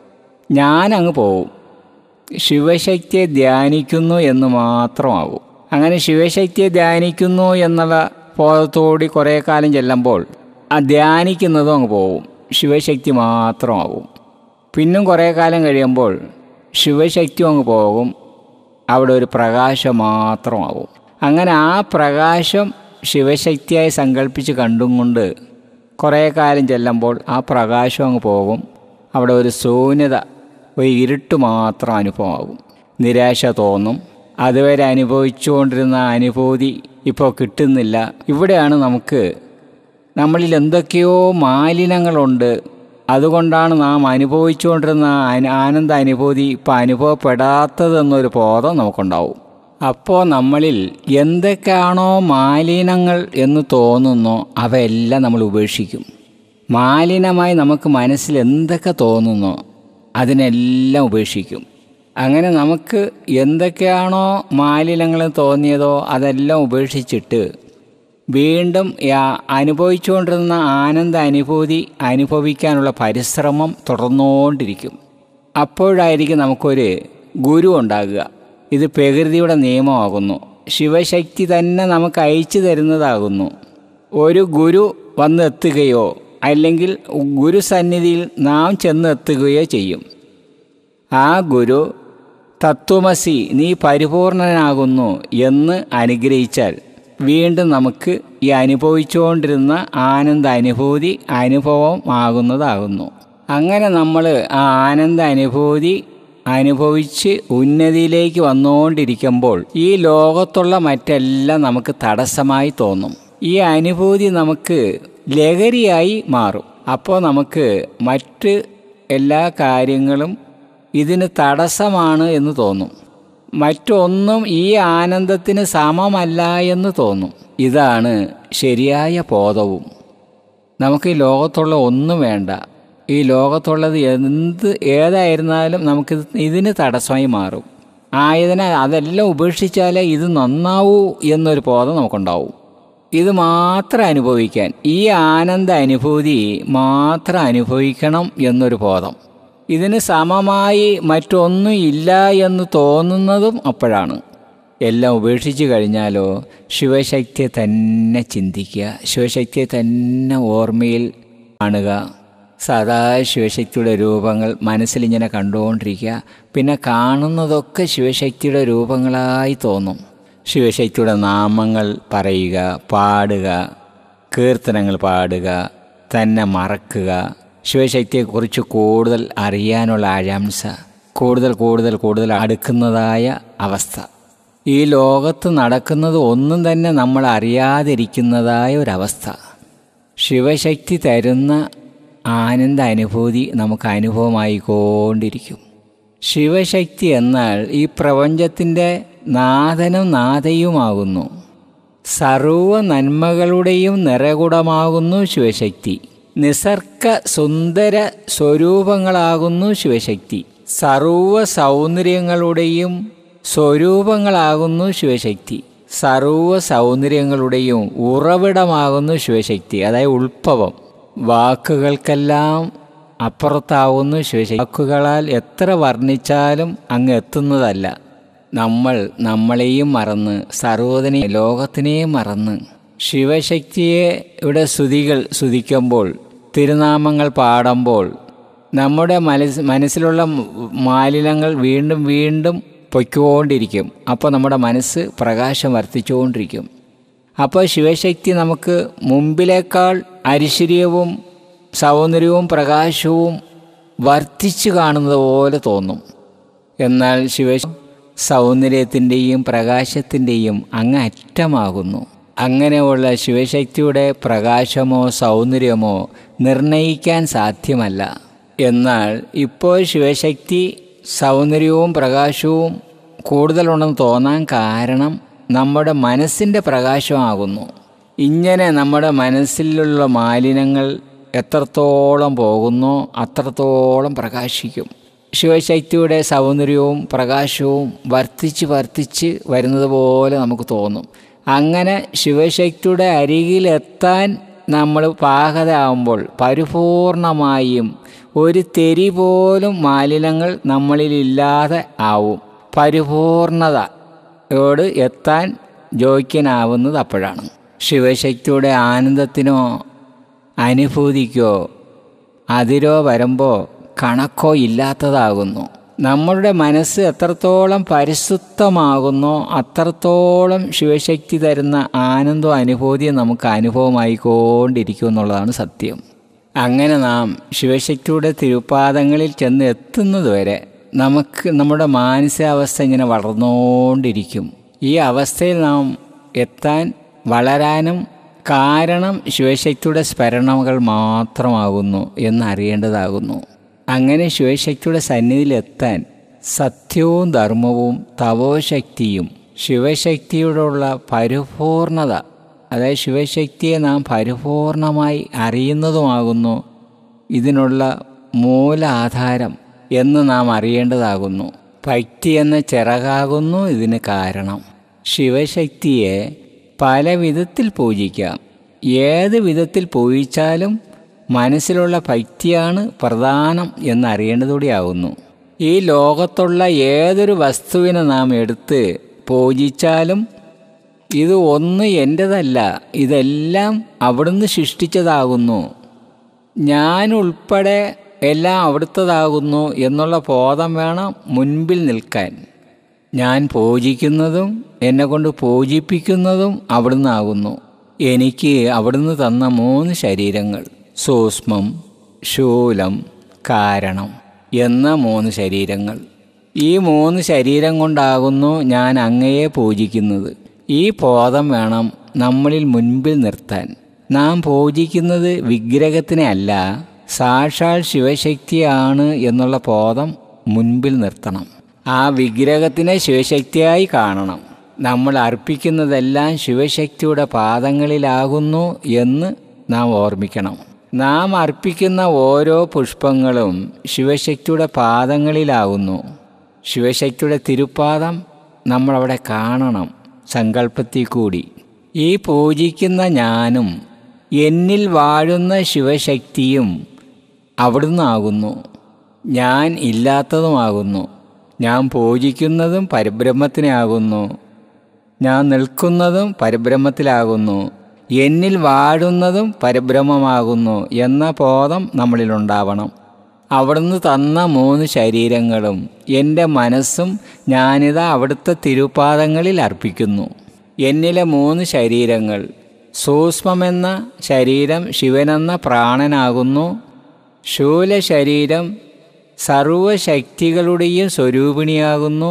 ഞാൻ അങ്ങ് പോവും ശിവശക്തിയെ ധ്യാനിക്കുന്നു എന്ന് മാത്രമാവും അങ്ങനെ ശിവശക്തിയെ ധ്യാനിക്കുന്നു എന്നുള്ള ബോധത്തോടി കുറേ കാലം ചെല്ലുമ്പോൾ ആ ധ്യാനിക്കുന്നതും അങ്ങ് പോവും ശിവശക്തി മാത്രമാവും പിന്നും കുറേ കാലം കഴിയുമ്പോൾ ശിവശക്തി അങ്ങ് പോകും അവിടെ ഒരു പ്രകാശം മാത്രമാവും അങ്ങനെ ആ പ്രകാശം ശിവശക്തിയായി സങ്കല്പിച്ച് കണ്ടും കൊണ്ട് കുറേ കാലം ചെല്ലുമ്പോൾ ആ പ്രകാശം അങ്ങ് പോകും അവിടെ ഒരു ശൂന്യത ഒരു ഇരുട്ട് മാത്രം അനുഭവമാകും നിരാശ തോന്നും അതുവരെ അനുഭവിച്ചുകൊണ്ടിരുന്ന അനുഭൂതി ഇപ്പോൾ കിട്ടുന്നില്ല ഇവിടെയാണ് നമുക്ക് നമ്മളിൽ എന്തൊക്കെയോ മാലിന്യങ്ങളുണ്ട് അതുകൊണ്ടാണ് നാം അനുഭവിച്ചുകൊണ്ടിരുന്ന അന- ആനന്ദ അനുഭൂതി ഇപ്പം അനുഭവപ്പെടാത്തതെന്നൊരു ബോധം നമുക്കുണ്ടാവും അപ്പോൾ നമ്മളിൽ എന്തൊക്കെയാണോ മാലിന്യങ്ങൾ എന്ന് തോന്നുന്നോ അവയെല്ലാം നമ്മൾ ഉപേക്ഷിക്കും മാലിന്യമായി നമുക്ക് മനസ്സിൽ എന്തൊക്കെ തോന്നുന്നോ അതിനെല്ലാം ഉപേക്ഷിക്കും അങ്ങനെ നമുക്ക് എന്തൊക്കെയാണോ മാലിന്യങ്ങൾ തോന്നിയതോ അതെല്ലാം ഉപേക്ഷിച്ചിട്ട് വീണ്ടും യാ- അനുഭവിച്ചുകൊണ്ടിരുന്ന ആനന്ദ അനുഭൂതി അനുഭവിക്കാനുള്ള പരിശ്രമം തുടർന്നുകൊണ്ടിരിക്കും അപ്പോഴായിരിക്കും നമുക്കൊരു ഗുരു ഉണ്ടാകുക ഇത് പ്രകൃതിയുടെ നിയമമാകുന്നു ശിവശക്തി തന്നെ നമുക്ക് അയച്ചു തരുന്നതാകുന്നു ഒരു ഗുരു വന്നെത്തുകയോ അല്ലെങ്കിൽ ഗുരുസന്നിധിയിൽ നാം ചെന്നെത്തുകയോ ചെയ്യും ആ ഗുരു തത്വമസി നീ പരിപൂർണനാകുന്നു എന്ന് അനുഗ്രഹിച്ചാൽ വീണ്ടും നമുക്ക് ഈ അനുഭവിച്ചുകൊണ്ടിരുന്ന ആനന്ദ അനുഭൂതി അനുഭവം ആകുന്നതാകുന്നു അങ്ങനെ നമ്മൾ ആ ആനന്ദ അനുഭൂതി അനുഭവിച്ച് ഉന്നതിയിലേക്ക് വന്നുകൊണ്ടിരിക്കുമ്പോൾ ഈ ലോകത്തുള്ള മറ്റെല്ലാം നമുക്ക് തടസ്സമായി തോന്നും ഈ അനുഭൂതി നമുക്ക് ലഹരിയായി മാറും അപ്പോൾ നമുക്ക് മറ്റ് എല്ലാ കാര്യങ്ങളും ഇതിന് തടസ്സമാണ് എന്ന് തോന്നും മറ്റൊന്നും ഈ ആനന്ദത്തിന് സമമല്ല എന്ന് തോന്നും ഇതാണ് ശരിയായ ബോധവും നമുക്ക് ഈ ലോകത്തുള്ള ഒന്നും വേണ്ട ഈ ലോകത്തുള്ളത് എന്ത് ഏതായിരുന്നാലും നമുക്ക് ഇതിന് തടസ്സമായി മാറും ആയതിനാൽ അതെല്ലാം ഉപേക്ഷിച്ചാലേ ഇത് നന്നാവൂ എന്നൊരു ബോധം നമുക്കുണ്ടാവും ഇത് മാത്രം അനുഭവിക്കാൻ ഈ ആനന്ദ അനുഭൂതി മാത്രം അനുഭവിക്കണം എന്നൊരു ബോധം ഇതിന് സമമായി മറ്റൊന്നും ഇല്ല എന്ന് തോന്നുന്നതും അപ്പോഴാണ് എല്ലാം ഉപേക്ഷിച്ച് കഴിഞ്ഞാലോ ശിവശക്തിയെ തന്നെ ചിന്തിക്കുക ശിവശക്തിയെ തന്നെ ഓർമ്മയിൽ കാണുക സദാ ശിവശക്തിയുടെ രൂപങ്ങൾ മനസ്സിലിങ്ങനെ കണ്ടുകൊണ്ടിരിക്കുക പിന്നെ കാണുന്നതൊക്കെ ശിവശക്തിയുടെ രൂപങ്ങളായി തോന്നും ശിവശക്തിയുടെ നാമങ്ങൾ പറയുക പാടുക കീർത്തനങ്ങൾ പാടുക തന്നെ മറക്കുക ശിവശക്തിയെക്കുറിച്ച് കൂടുതൽ അറിയാനുള്ള ആകാംക്ഷ കൂടുതൽ കൂടുതൽ കൂടുതൽ അടുക്കുന്നതായ അവസ്ഥ ഈ ലോകത്ത് നടക്കുന്നത് ഒന്നും തന്നെ നമ്മൾ അറിയാതിരിക്കുന്നതായ ഒരവസ്ഥ ശിവശക്തി തരുന്ന ആനന്ദ അനുഭൂതി നമുക്ക് അനുഭവമായിക്കൊണ്ടിരിക്കും ശിവശക്തി എന്നാൽ ഈ പ്രപഞ്ചത്തിൻ്റെ നാഥനും നാഥയുമാകുന്നു സർവ നന്മകളുടെയും നിറകുടമാകുന്നു ശിവശക്തി നിസർഗ സുന്ദര സ്വരൂപങ്ങളാകുന്നു ശിവശക്തി സർവ സൗന്ദര്യങ്ങളുടെയും സ്വരൂപങ്ങളാകുന്നു ശിവശക്തി സർവ സൗന്ദര്യങ്ങളുടെയും ഉറവിടമാകുന്നു ശിവശക്തി അതായത് ഉത്ഭവം വാക്കുകൾക്കെല്ലാം അപ്പുറത്താവുന്നു ശിവശക്തി വാക്കുകളാൽ എത്ര വർണ്ണിച്ചാലും അങ്ങ് എത്തുന്നതല്ല നമ്മൾ നമ്മളെയും മറന്ന് സർവോധനെ ലോകത്തിനെയും മറന്ന് ശിവശക്തിയെ ഇവിടെ സ്തുതികൾ സ്തുതിക്കുമ്പോൾ തിരുനാമങ്ങൾ പാടുമ്പോൾ നമ്മുടെ മനസ് മനസ്സിലുള്ള മാലിന്യങ്ങൾ വീണ്ടും വീണ്ടും പൊയ്ക്കൊണ്ടിരിക്കും അപ്പോൾ നമ്മുടെ മനസ്സ് പ്രകാശം വർദ്ധിച്ചുകൊണ്ടിരിക്കും അപ്പോൾ ശിവശക്തി നമുക്ക് മുമ്പിലേക്കാൾ ഐശ്വര്യവും സൗന്ദര്യവും പ്രകാശവും വർദ്ധിച്ചു കാണുന്നത് പോലെ തോന്നും എന്നാൽ ശിവ സൗന്ദര്യത്തിൻ്റെയും പ്രകാശത്തിൻ്റെയും അങ്ങ് അറ്റമാകുന്നു അങ്ങനെയുള്ള ശിവശക്തിയുടെ പ്രകാശമോ സൗന്ദര്യമോ നിർണയിക്കാൻ സാധ്യമല്ല എന്നാൽ ഇപ്പോൾ ശിവശക്തി സൗന്ദര്യവും പ്രകാശവും കൂടുതലുണ്ടെന്ന് തോന്നാൻ കാരണം നമ്മുടെ മനസ്സിൻ്റെ പ്രകാശമാകുന്നു ഇങ്ങനെ നമ്മുടെ മനസ്സിലുള്ള മാലിന്യങ്ങൾ എത്രത്തോളം പോകുന്നോ അത്രത്തോളം പ്രകാശിക്കും ശിവശക്തിയുടെ സൗന്ദര്യവും പ്രകാശവും വർദ്ധിച്ച് വർദ്ധിച്ച് വരുന്നത് പോലെ നമുക്ക് തോന്നും അങ്ങനെ ശിവശക്തിയുടെ അരികിലെത്താൻ നമ്മൾ പാകതയാകുമ്പോൾ പരിപൂർണമായും ഒരു തെരി പോലും മാലിന്യങ്ങൾ നമ്മളിലില്ലാതെ ആവും പരിപൂർണതയോട് എത്താൻ ജോയിക്കാനാവുന്നത് അപ്പോഴാണ് ശിവശക്തിയുടെ ആനന്ദത്തിനോ അനുഭൂതിക്കോ അതിരോ വരുമ്പോൾ കണക്കോ ഇല്ലാത്തതാകുന്നു നമ്മളുടെ മനസ്സ് എത്രത്തോളം പരിശുദ്ധമാകുന്നോ അത്രത്തോളം ശിവശക്തി തരുന്ന ആനന്ദവും അനുഭൂതിയും നമുക്ക് അനുഭവമായിക്കൊണ്ടിരിക്കും എന്നുള്ളതാണ് സത്യം അങ്ങനെ നാം ശിവശക്തിയുടെ തിരുപ്പാദങ്ങളിൽ ചെന്ന് എത്തുന്നത് വരെ നമുക്ക് നമ്മുടെ മാനസികാവസ്ഥ ഇങ്ങനെ വളർന്നുകൊണ്ടിരിക്കും ഈ അവസ്ഥയിൽ നാം എത്താൻ വളരാനും കാരണം ശിവശക്തിയുടെ സ്മരണകൾ മാത്രമാകുന്നു എന്നറിയേണ്ടതാകുന്നു അങ്ങനെ ശിവശക്തിയുടെ സന്നിധിയിലെത്താൻ സത്യവും ധർമ്മവും തപോശക്തിയും ശിവശക്തിയോടുള്ള പരിപൂർണത അതായത് ശിവശക്തിയെ നാം പരിപൂർണമായി അറിയുന്നതുമാകുന്നു ഇതിനുള്ള മൂലാധാരം എന്ന് നാം അറിയേണ്ടതാകുന്നു ഭക്തി എന്ന ചിറകാകുന്നു ഇതിന് കാരണം ശിവശക്തിയെ പല വിധത്തിൽ പൂജിക്കാം ഏത് വിധത്തിൽ പൂജിച്ചാലും മനസ്സിലുള്ള ഭക്തിയാണ് പ്രധാനം എന്നറിയേണ്ടതുകൂടിയാകുന്നു ഈ ലോകത്തുള്ള ഏതൊരു വസ്തുവിനെ നാം എടുത്ത് പൂജിച്ചാലും ഇത് ഒന്ന് എൻ്റെതല്ല ഇതെല്ലാം അവിടുന്ന് സൃഷ്ടിച്ചതാകുന്നു ഞാൻ ഉൾപ്പെടെ എല്ലാം അവിടുത്തതാകുന്നു എന്നുള്ള ബോധം വേണം മുൻപിൽ നിൽക്കാൻ ഞാൻ പൂജിക്കുന്നതും എന്നെ കൊണ്ട് പൂജിപ്പിക്കുന്നതും അവിടുന്ന് ആകുന്നു എനിക്ക് അവിടുന്ന് തന്ന മൂന്ന് ശരീരങ്ങൾ സൂക്ഷ്മം ശൂലം കാരണം എന്ന മൂന്ന് ശരീരങ്ങൾ ഈ മൂന്ന് ശരീരം കൊണ്ടാകുന്നു ഞാൻ അങ്ങയെ പൂജിക്കുന്നത് ഈ ബോധം വേണം നമ്മളിൽ മുൻപിൽ നിർത്താൻ നാം പൂജിക്കുന്നത് വിഗ്രഹത്തിനെ അല്ല സാക്ഷാൽ ശിവശക്തിയാണ് എന്നുള്ള ബോധം മുൻപിൽ നിർത്തണം ആ വിഗ്രഹത്തിനെ ശിവശക്തിയായി കാണണം നമ്മൾ അർപ്പിക്കുന്നതെല്ലാം ശിവശക്തിയുടെ പാദങ്ങളിലാകുന്നു എന്ന് നാം ഓർമ്മിക്കണം നാം അർപ്പിക്കുന്ന ഓരോ പുഷ്പങ്ങളും ശിവശക്തിയുടെ പാദങ്ങളിലാകുന്നു ശിവശക്തിയുടെ തിരുപ്പാദം നമ്മളവിടെ കാണണം സങ്കല്പത്തിൽ കൂടി ഈ പൂജിക്കുന്ന ഞാനും എന്നിൽ വാഴുന്ന ശിവശക്തിയും അവിടുന്നാകുന്നു ഞാൻ ഇല്ലാത്തതുമാകുന്നു ഞാൻ പൂജിക്കുന്നതും പരബ്രഹ്മത്തിനെ ആകുന്നു ഞാൻ നിൽക്കുന്നതും പരബ്രഹ്മത്തിലാകുന്നു എന്നിൽ വാഴുന്നതും പരബ്രഹ്മമാകുന്നു എന്ന ബോധം നമ്മളിലുണ്ടാവണം അവിടുന്ന് തന്ന മൂന്ന് ശരീരങ്ങളും എൻ്റെ മനസ്സും ഞാനിതാ അവിടുത്തെ തിരുപാദങ്ങളിൽ അർപ്പിക്കുന്നു എന്നിലെ മൂന്ന് ശരീരങ്ങൾ സൂക്ഷ്മമെന്ന ശരീരം ശിവനെന്ന പ്രാണനാകുന്നു ശൂല ശരീരം സർവശക്തികളുടെയും സ്വരൂപിണിയാകുന്നു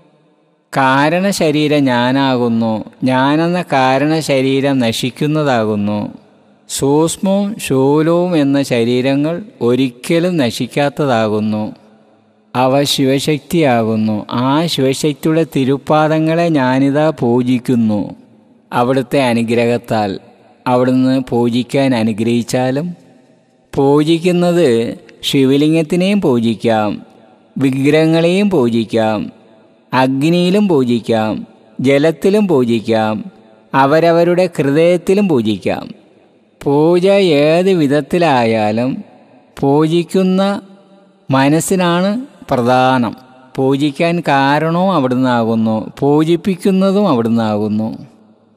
കാരണശരീരം ഞാനാകുന്നു ഞാനെന്ന കാരണശരീരം നശിക്കുന്നതാകുന്നു സൂക്ഷ്മവും ശൂലവും എന്ന ശരീരങ്ങൾ ഒരിക്കലും നശിക്കാത്തതാകുന്നു അവ ശിവശക്തിയാകുന്നു ആ ശിവശക്തിയുടെ തിരുപ്പാദങ്ങളെ ഞാനിതാ പൂജിക്കുന്നു അവിടുത്തെ അനുഗ്രഹത്താൽ അവിടുന്ന് പൂജിക്കാൻ അനുഗ്രഹിച്ചാലും പൂജിക്കുന്നത് ശിവലിംഗത്തിനെയും പൂജിക്കാം വിഗ്രഹങ്ങളെയും പൂജിക്കാം അഗ്നിയിലും പൂജിക്കാം ജലത്തിലും പൂജിക്കാം അവരവരുടെ ഹൃദയത്തിലും പൂജിക്കാം പൂജ ഏത് വിധത്തിലായാലും പൂജിക്കുന്ന മനസ്സിനാണ് പ്രധാനം പൂജിക്കാൻ കാരണവും അവിടുന്നാകുന്നു പൂജിപ്പിക്കുന്നതും അവിടുന്നാകുന്നു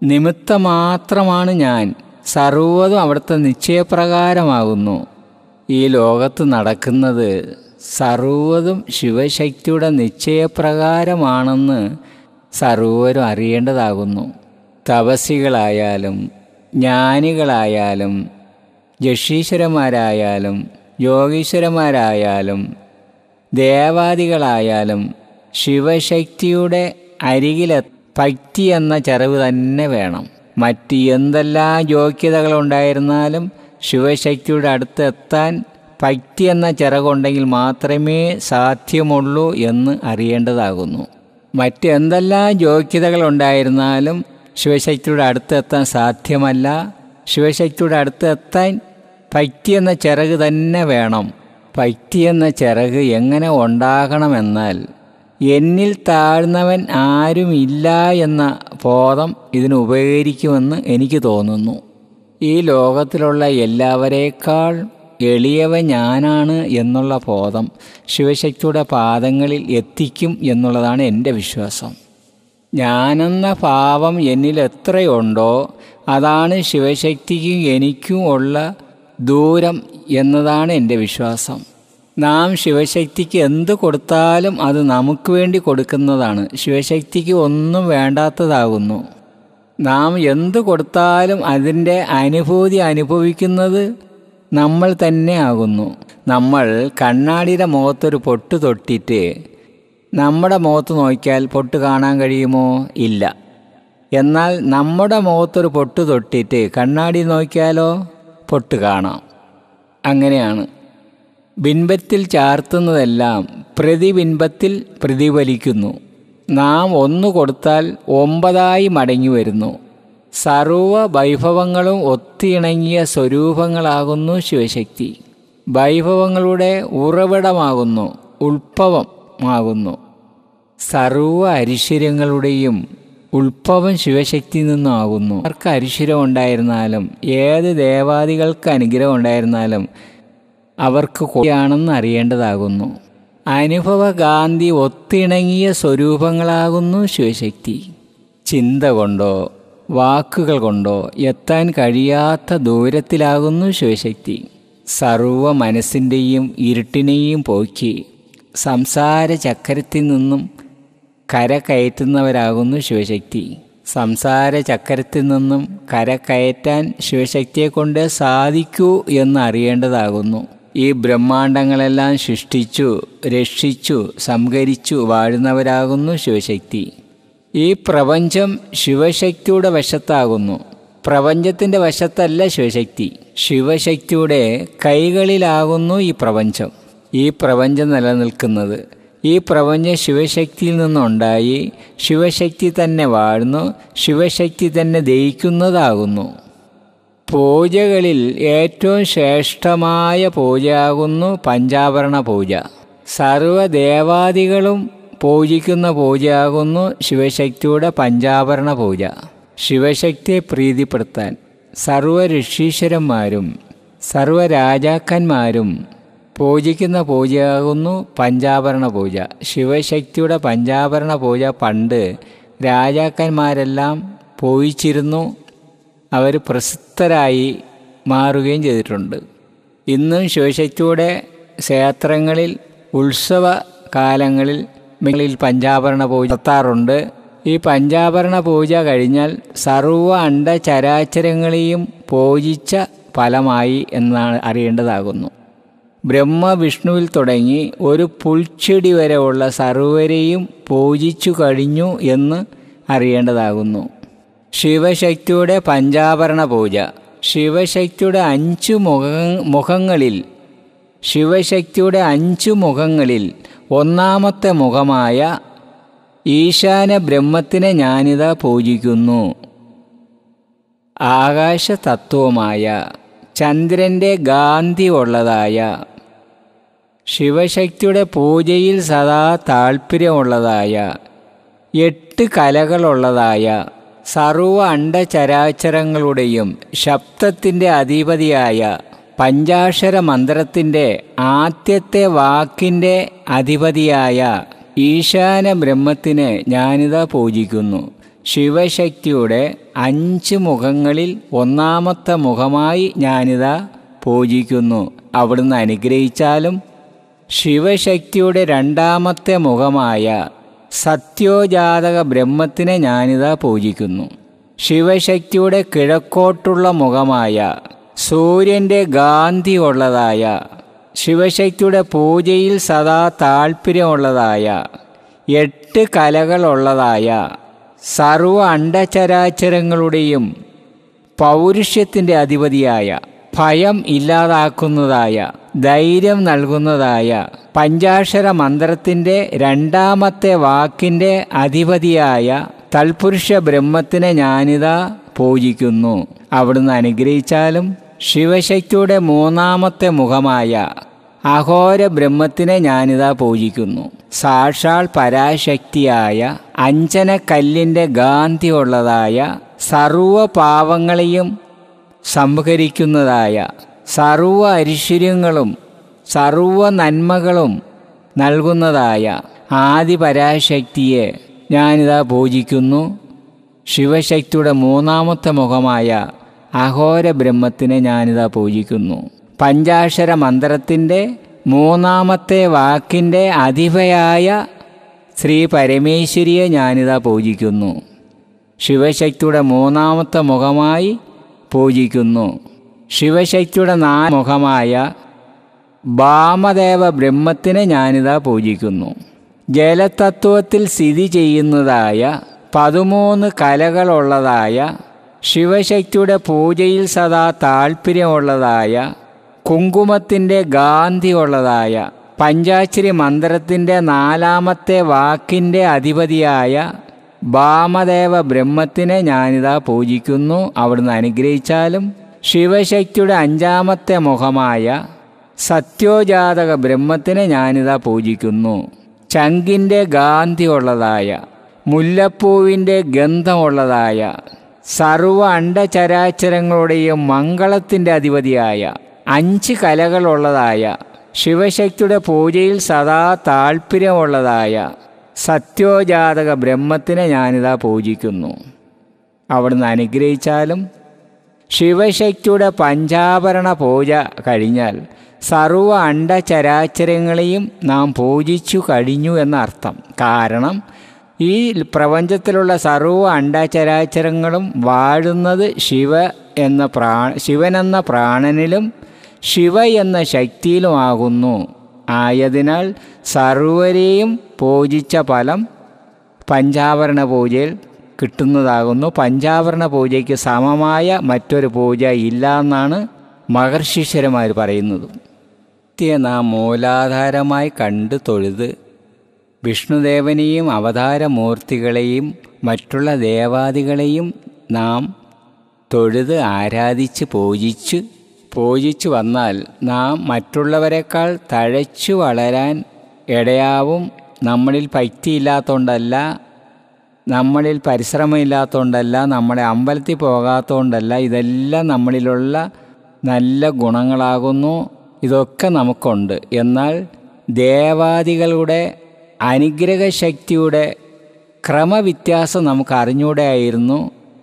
നിമിത്തം മാത്രമാണ് ഞാൻ സർവ്വതും അവിടുത്തെ നിശ്ചയപ്രകാരമാകുന്നു ഈ ലോകത്ത് നടക്കുന്നത് സർവ്വതും ശിവശക്തിയുടെ നിശ്ചയപ്രകാരമാണെന്ന് സർവരും അറിയേണ്ടതാകുന്നു തപസ്സികളായാലും ജ്ഞാനികളായാലും ജഷീശ്വരന്മാരായാലും യോഗീശ്വരന്മാരായാലും ദേവാദികളായാലും ശിവശക്തിയുടെ അരികിലെ ഭക്തി എന്ന ചെറവ് തന്നെ വേണം മറ്റ് എന്തെല്ലാം യോഗ്യതകളുണ്ടായിരുന്നാലും ശിവശക്തിയുടെ അടുത്ത് എത്താൻ ഭക്തി എന്ന ചിറകുണ്ടെങ്കിൽ മാത്രമേ സാധ്യമുള്ളൂ എന്ന് അറിയേണ്ടതാകുന്നു മറ്റെന്തെല്ലാം യോഗ്യതകളുണ്ടായിരുന്നാലും ശിവശക്തിയുടെ അടുത്ത് എത്താൻ സാധ്യമല്ല ശിവശക്തിയുടെ അടുത്ത് എത്താൻ ഭക്തി എന്ന ചിറക് തന്നെ വേണം ഭക്തി എന്ന ചിറക് എങ്ങനെ ഉണ്ടാകണമെന്നാൽ എന്നിൽ താഴ്ന്നവൻ ആരുമില്ല എന്ന ബോധം ഇതിന് ഉപകരിക്കുമെന്ന് എനിക്ക് തോന്നുന്നു ഈ ലോകത്തിലുള്ള എല്ലാവരേക്കാൾ എളിയവൻ ഞാനാണ് എന്നുള്ള ബോധം ശിവശക്തിയുടെ പാദങ്ങളിൽ എത്തിക്കും എന്നുള്ളതാണ് എൻ്റെ വിശ്വാസം ഞാനെന്ന ഭാവം എന്നിൽ എത്രയുണ്ടോ അതാണ് ശിവശക്തിക്കും എനിക്കും ഉള്ള ദൂരം എന്നതാണ് എൻ്റെ വിശ്വാസം നാം ശിവശക്തിക്ക് എന്ത് കൊടുത്താലും അത് നമുക്ക് വേണ്ടി കൊടുക്കുന്നതാണ് ശിവശക്തിക്ക് ഒന്നും വേണ്ടാത്തതാകുന്നു നാം എന്ത് കൊടുത്താലും അതിൻ്റെ അനുഭൂതി അനുഭവിക്കുന്നത് നമ്മൾ തന്നെ ആകുന്നു നമ്മൾ കണ്ണാടിയുടെ മുഖത്തൊരു പൊട്ട് തൊട്ടിട്ട് നമ്മുടെ മുഖത്ത് നോക്കിയാൽ പൊട്ട് കാണാൻ കഴിയുമോ ഇല്ല എന്നാൽ നമ്മുടെ മുഖത്തൊരു പൊട്ട് തൊട്ടിട്ട് കണ്ണാടി നോക്കിയാലോ പൊട്ട് കാണാം അങ്ങനെയാണ് ബിംബത്തിൽ ചാർത്തുന്നതെല്ലാം പ്രതിബിംബത്തിൽ പ്രതിഫലിക്കുന്നു നാം ഒന്ന് കൊടുത്താൽ ഒമ്പതായി മടങ്ങി വരുന്നു സർവ വൈഭവങ്ങളും ഒത്തിണങ്ങിയ സ്വരൂപങ്ങളാകുന്നു ശിവശക്തി വൈഭവങ്ങളുടെ ഉറവിടമാകുന്നു ഉൾഭവമാകുന്നു സർവ അരിശ്വര്യങ്ങളുടെയും ഉൾഭവം ശിവശക്തിയിൽ നിന്നാകുന്നു ആർക്ക് അരിശ്വരം ഉണ്ടായിരുന്നാലും ഏത് ദേവാദികൾക്ക് അനുഗ്രഹം ഉണ്ടായിരുന്നാലും അവർക്ക് കൊടിയാണെന്ന് അറിയേണ്ടതാകുന്നു അനുഭവഗാന്ധി ഒത്തിണങ്ങിയ സ്വരൂപങ്ങളാകുന്നു ശിവശക്തി ചിന്ത കൊണ്ടോ വാക്കുകൾ കൊണ്ടോ എത്താൻ കഴിയാത്ത ദൂരത്തിലാകുന്നു ശിവശക്തി സർവ മനസ്സിൻ്റെയും ഇരുട്ടിനെയും പോക്കി സംസാര ചക്രത്തിൽ നിന്നും കര കയറ്റുന്നവരാകുന്നു ശിവശക്തി സംസാര ചക്രത്തിൽ നിന്നും കര കയറ്റാൻ ശിവശക്തിയെ കൊണ്ട് സാധിക്കൂ എന്ന് അറിയേണ്ടതാകുന്നു ഈ ബ്രഹ്മാണ്ടങ്ങളെല്ലാം സൃഷ്ടിച്ചു രക്ഷിച്ചു സംഹരിച്ചു വാഴുന്നവരാകുന്നു ശിവശക്തി ഈ പ്രപഞ്ചം ശിവശക്തിയുടെ വശത്താകുന്നു പ്രപഞ്ചത്തിൻ്റെ വശത്തല്ല ശിവശക്തി ശിവശക്തിയുടെ കൈകളിലാകുന്നു ഈ പ്രപഞ്ചം ഈ പ്രപഞ്ചം നിലനിൽക്കുന്നത് ഈ പ്രപഞ്ചം ശിവശക്തിയിൽ നിന്നുണ്ടായി ശിവശക്തി തന്നെ വാഴുന്നു ശിവശക്തി തന്നെ ദയിക്കുന്നതാകുന്നു പൂജകളിൽ ഏറ്റവും ശ്രേഷ്ഠമായ പൂജയാകുന്നു പഞ്ചാഭരണ പൂജ സർവദേവാദികളും പൂജിക്കുന്ന പൂജയാകുന്നു ശിവശക്തിയുടെ പഞ്ചാഭരണ പൂജ ശിവശക്തിയെ പ്രീതിപ്പെടുത്താൻ സർവ ഋഷീശ്വരന്മാരും സർവരാജാക്കന്മാരും പൂജിക്കുന്ന പൂജയാകുന്നു പഞ്ചാഭരണ പൂജ ശിവശക്തിയുടെ പഞ്ചാഭരണ പൂജ പണ്ട് രാജാക്കന്മാരെല്ലാം പൂജിച്ചിരുന്നു അവർ പ്രസിദ്ധരായി മാറുകയും ചെയ്തിട്ടുണ്ട് ഇന്നും ശിവശക്തിയുടെ ക്ഷേത്രങ്ങളിൽ ഉത്സവ കാലങ്ങളിൽ മികളിൽ പഞ്ചാഭരണ പൂജ നടത്താറുണ്ട് ഈ പഞ്ചാഭരണ പൂജ കഴിഞ്ഞാൽ സർവ അണ്ടചരാചരങ്ങളെയും പൂജിച്ച ഫലമായി എന്നാണ് അറിയേണ്ടതാകുന്നു ബ്രഹ്മ വിഷ്ണുവിൽ തുടങ്ങി ഒരു പുൽച്ചെടി വരെ ഉള്ള സർവരെയും പൂജിച്ചു കഴിഞ്ഞു എന്ന് അറിയേണ്ടതാകുന്നു ശിവശക്തിയുടെ പഞ്ചാഭരണ പൂജ ശിവശക്തിയുടെ അഞ്ചു മുഖ മുഖങ്ങളിൽ ശിവശക്തിയുടെ അഞ്ചു മുഖങ്ങളിൽ ഒന്നാമത്തെ മുഖമായ ഈശാന ബ്രഹ്മത്തിനെ ഞാനിതാ പൂജിക്കുന്നു ആകാശതത്വമായ ചന്ദ്രൻ്റെ ഗാന്ധി ഉള്ളതായ ശിവശക്തിയുടെ പൂജയിൽ സദാ താൽപ്പര്യമുള്ളതായ എട്ട് കലകളുള്ളതായ സർവ അണ്ടചരാചരങ്ങളുടെയും ശബ്ദത്തിൻ്റെ അധിപതിയായ പഞ്ചാക്ഷര മന്ത്രത്തിൻ്റെ ആദ്യത്തെ വാക്കിൻ്റെ അധിപതിയായ ഈശാന ബ്രഹ്മത്തിനെ ഞാനിതാ പൂജിക്കുന്നു ശിവശക്തിയുടെ അഞ്ച് മുഖങ്ങളിൽ ഒന്നാമത്തെ മുഖമായി ഞാനിതാ പൂജിക്കുന്നു അവിടുന്ന് അനുഗ്രഹിച്ചാലും ശിവശക്തിയുടെ രണ്ടാമത്തെ മുഖമായ സത്യോജാതക ബ്രഹ്മത്തിനെ ഞാനിതാ പൂജിക്കുന്നു ശിവശക്തിയുടെ കിഴക്കോട്ടുള്ള മുഖമായ സൂര്യൻ്റെ ഗാന്ധി ഉള്ളതായ ശിവശക്തിയുടെ പൂജയിൽ സദാ താൽപ്പര്യമുള്ളതായ എട്ട് കലകളുള്ളതായ സർവ അണ്ടചരാചരങ്ങളുടെയും പൗരുഷ്യത്തിൻ്റെ അധിപതിയായ ഭയം ഇല്ലാതാക്കുന്നതായ ധൈര്യം നൽകുന്നതായ പഞ്ചാക്ഷര മന്ത്രത്തിൻ്റെ രണ്ടാമത്തെ വാക്കിൻ്റെ അധിപതിയായ തൽപുരുഷ ബ്രഹ്മത്തിനെ ഞാനിതാ പൂജിക്കുന്നു അവിടുന്ന് അനുഗ്രഹിച്ചാലും ശിവശക്തിയുടെ മൂന്നാമത്തെ മുഖമായ അഘോര ബ്രഹ്മത്തിനെ ഞാനിതാ പൂജിക്കുന്നു സാക്ഷാൽ പരാശക്തിയായ അഞ്ജനക്കല്ലിൻ്റെ ഗാന്ധി ഉള്ളതായ സർവ പാവങ്ങളെയും സംഹരിക്കുന്നതായ സർവ ഐശ്വര്യങ്ങളും സർവ നന്മകളും നൽകുന്നതായ ആദിപരാശക്തിയെ ഞാനിതാ പൂജിക്കുന്നു ശിവശക്തിയുടെ മൂന്നാമത്തെ മുഖമായ അഘോര ബ്രഹ്മത്തിനെ ഞാനിതാ പൂജിക്കുന്നു പഞ്ചാക്ഷര മന്ത്രത്തിൻ്റെ മൂന്നാമത്തെ വാക്കിൻ്റെ അധിപയായ ശ്രീ പരമേശ്വരിയെ ഞാനിതാ പൂജിക്കുന്നു ശിവശക്തിയുടെ മൂന്നാമത്തെ മുഖമായി പൂജിക്കുന്നു ശിവശക്തിയുടെ നാമുഖമായ വാമദേവ ബ്രഹ്മത്തിനെ ഞാനിതാ പൂജിക്കുന്നു ജലതത്വത്തിൽ സ്ഥിതി ചെയ്യുന്നതായ പതിമൂന്ന് കലകളുള്ളതായ ശിവശക്തിയുടെ പൂജയിൽ സദാ താൽപ്പര്യമുള്ളതായ കുങ്കുമത്തിൻ്റെ ഗാന്ധി ഉള്ളതായ പഞ്ചാക്ഷരി മന്ത്രത്തിൻ്റെ നാലാമത്തെ വാക്കിൻ്റെ അധിപതിയായ വാമദേവ ബ്രഹ്മത്തിനെ ഞാനിതാ പൂജിക്കുന്നു അവിടുന്ന് അനുഗ്രഹിച്ചാലും ശിവശക്തിയുടെ അഞ്ചാമത്തെ മുഖമായ സത്യോജാതക ബ്രഹ്മത്തിനെ ഞാനിതാ പൂജിക്കുന്നു ചങ്കിൻ്റെ ഗാന്ധി ഉള്ളതായ മുല്ലപ്പൂവിൻ്റെ ഗന്ധമുള്ളതായ സർവ അണ്ടചരാചരങ്ങളുടെയും മംഗളത്തിൻ്റെ അധിപതിയായ അഞ്ച് കലകളുള്ളതായ ശിവശക്തിയുടെ പൂജയിൽ സദാ താൽപ്പര്യമുള്ളതായ സത്യോജാതക ബ്രഹ്മത്തിനെ ഞാനിതാ പൂജിക്കുന്നു അവിടുന്ന് അനുഗ്രഹിച്ചാലും ശിവശക്തിയുടെ പഞ്ചാഭരണ പൂജ കഴിഞ്ഞാൽ സർവ അണ്ടചരാചരങ്ങളെയും നാം പൂജിച്ചു കഴിഞ്ഞു എന്നർത്ഥം കാരണം ഈ പ്രപഞ്ചത്തിലുള്ള സർവ അണ്ടചരാചരങ്ങളും വാഴുന്നത് ശിവ എന്ന പ്രാ ശിവനെന്ന പ്രാണനിലും ശിവ എന്ന ശക്തിയിലുമാകുന്നു ആയതിനാൽ സർവരെയും പൂജിച്ച ഫലം പഞ്ചാഭരണ പൂജയിൽ കിട്ടുന്നതാകുന്നു പഞ്ചാഭരണ പൂജയ്ക്ക് സമമായ മറ്റൊരു പൂജ ഇല്ല എന്നാണ് മഹർഷിശ്വരന്മാർ പറയുന്നത് നിത്യ നാം മൂലാധാരമായി കണ്ട് തൊഴുത് വിഷ്ണുദേവനെയും അവതാരമൂർത്തികളെയും മറ്റുള്ള ദേവാദികളെയും നാം തൊഴുത് ആരാധിച്ച് പൂജിച്ച് പൂജിച്ചു വന്നാൽ നാം മറ്റുള്ളവരെക്കാൾ തഴച്ചു വളരാൻ ഇടയാവും നമ്മളിൽ ഭക്തിയില്ലാത്തതുകൊണ്ടല്ല നമ്മളിൽ പരിശ്രമമില്ലാത്തതുകൊണ്ടല്ല നമ്മളെ അമ്പലത്തിൽ പോകാത്തതുകൊണ്ടല്ല ഇതെല്ലാം നമ്മളിലുള്ള നല്ല ഗുണങ്ങളാകുന്നു ഇതൊക്കെ നമുക്കുണ്ട് എന്നാൽ ദേവാദികളുടെ അനുഗ്രഹശക്തിയുടെ ക്രമവ്യത്യാസം നമുക്ക് അറിഞ്ഞൂടെയായിരുന്നു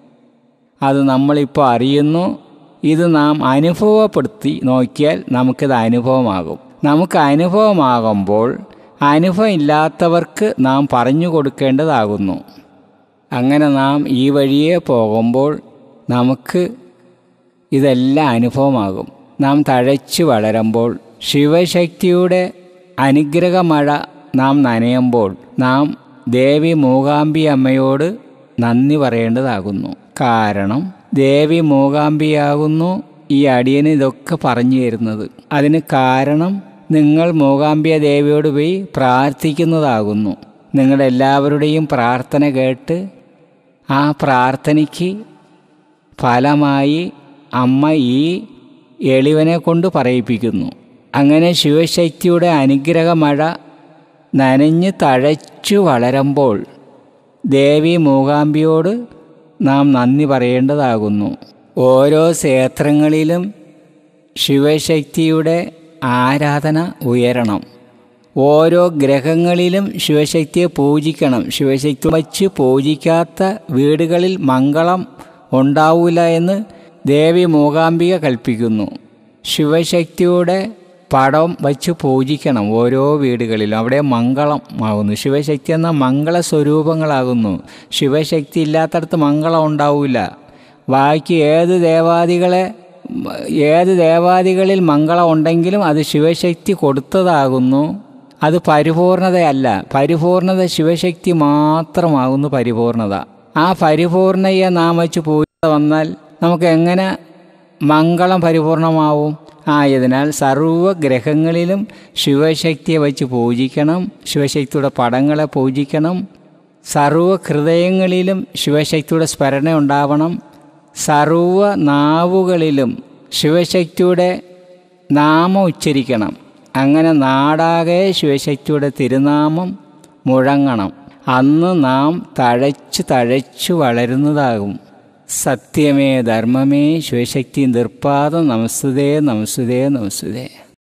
അത് നമ്മളിപ്പോൾ അറിയുന്നു ഇത് നാം അനുഭവപ്പെടുത്തി നോക്കിയാൽ നമുക്കിത് അനുഭവമാകും നമുക്ക് അനുഭവമാകുമ്പോൾ അനുഭവം ഇല്ലാത്തവർക്ക് നാം പറഞ്ഞു കൊടുക്കേണ്ടതാകുന്നു അങ്ങനെ നാം ഈ വഴിയെ പോകുമ്പോൾ നമുക്ക് ഇതെല്ലാം അനുഭവമാകും നാം തഴച്ചു വളരുമ്പോൾ ശിവശക്തിയുടെ അനുഗ്രഹമഴ നാം നനയുമ്പോൾ നാം ദേവി മൂകാംബി അമ്മയോട് നന്ദി പറയേണ്ടതാകുന്നു കാരണം ദേവി മൂകാംബിയാകുന്നു ഈ അടിയന് ഇതൊക്കെ പറഞ്ഞു തരുന്നത് അതിന് കാരണം നിങ്ങൾ മൂകാംബിയ ദേവിയോട് പോയി പ്രാർത്ഥിക്കുന്നതാകുന്നു നിങ്ങളുടെ എല്ലാവരുടെയും പ്രാർത്ഥന കേട്ട് ആ പ്രാർത്ഥനയ്ക്ക് ഫലമായി അമ്മ ഈ എളിവനെ കൊണ്ട് പറയിപ്പിക്കുന്നു അങ്ങനെ ശിവശക്തിയുടെ അനുഗ്രഹമഴ നനഞ്ഞ് തഴച്ചു വളരുമ്പോൾ ദേവി മൂകാംബിയോട് നാം നന്ദി പറയേണ്ടതാകുന്നു ഓരോ ക്ഷേത്രങ്ങളിലും ശിവശക്തിയുടെ ആരാധന ഉയരണം ഓരോ ഗ്രഹങ്ങളിലും ശിവശക്തിയെ പൂജിക്കണം ശിവശക്തി വച്ച് പൂജിക്കാത്ത വീടുകളിൽ മംഗളം ഉണ്ടാവില്ല എന്ന് ദേവി മൂകാംബിക കൽപ്പിക്കുന്നു ശിവശക്തിയുടെ പടം വച്ച് പൂജിക്കണം ഓരോ വീടുകളിലും അവിടെ മംഗളം ആകുന്നു ശിവശക്തി എന്ന മംഗള സ്വരൂപങ്ങളാകുന്നു ശിവശക്തി ഇല്ലാത്തടത്ത് മംഗളം ഉണ്ടാവില്ല ബാക്കി ഏത് ദേവാദികളെ ഏത് ദേവാദികളിൽ മംഗളം ഉണ്ടെങ്കിലും അത് ശിവശക്തി കൊടുത്തതാകുന്നു അത് പരിപൂർണതയല്ല പരിപൂർണത ശിവശക്തി മാത്രമാകുന്നു പരിപൂർണത ആ പരിപൂർണയെ നാം വച്ച് പൂജ വന്നാൽ നമുക്ക് എങ്ങനെ മംഗളം പരിപൂർണമാവും ആയതിനാൽ സർവഗ്രഹങ്ങളിലും ശിവശക്തിയെ വച്ച് പൂജിക്കണം ശിവശക്തിയുടെ പടങ്ങളെ പൂജിക്കണം സർവ ഹൃദയങ്ങളിലും ശിവശക്തിയുടെ സ്മരണ ഉണ്ടാവണം സർവ നാവുകളിലും ശിവശക്തിയുടെ നാമം ഉച്ചരിക്കണം അങ്ങനെ നാടാകെ ശിവശക്തിയുടെ തിരുനാമം മുഴങ്ങണം അന്ന് നാം തഴച്ചു തഴച്ചു വളരുന്നതാകും സത്യമേ ധർമ്മമേ ശിവശക്തി നിർപ്പാദം നമസ്തുതേ നമസ്തുതേ നമസ്തുതേ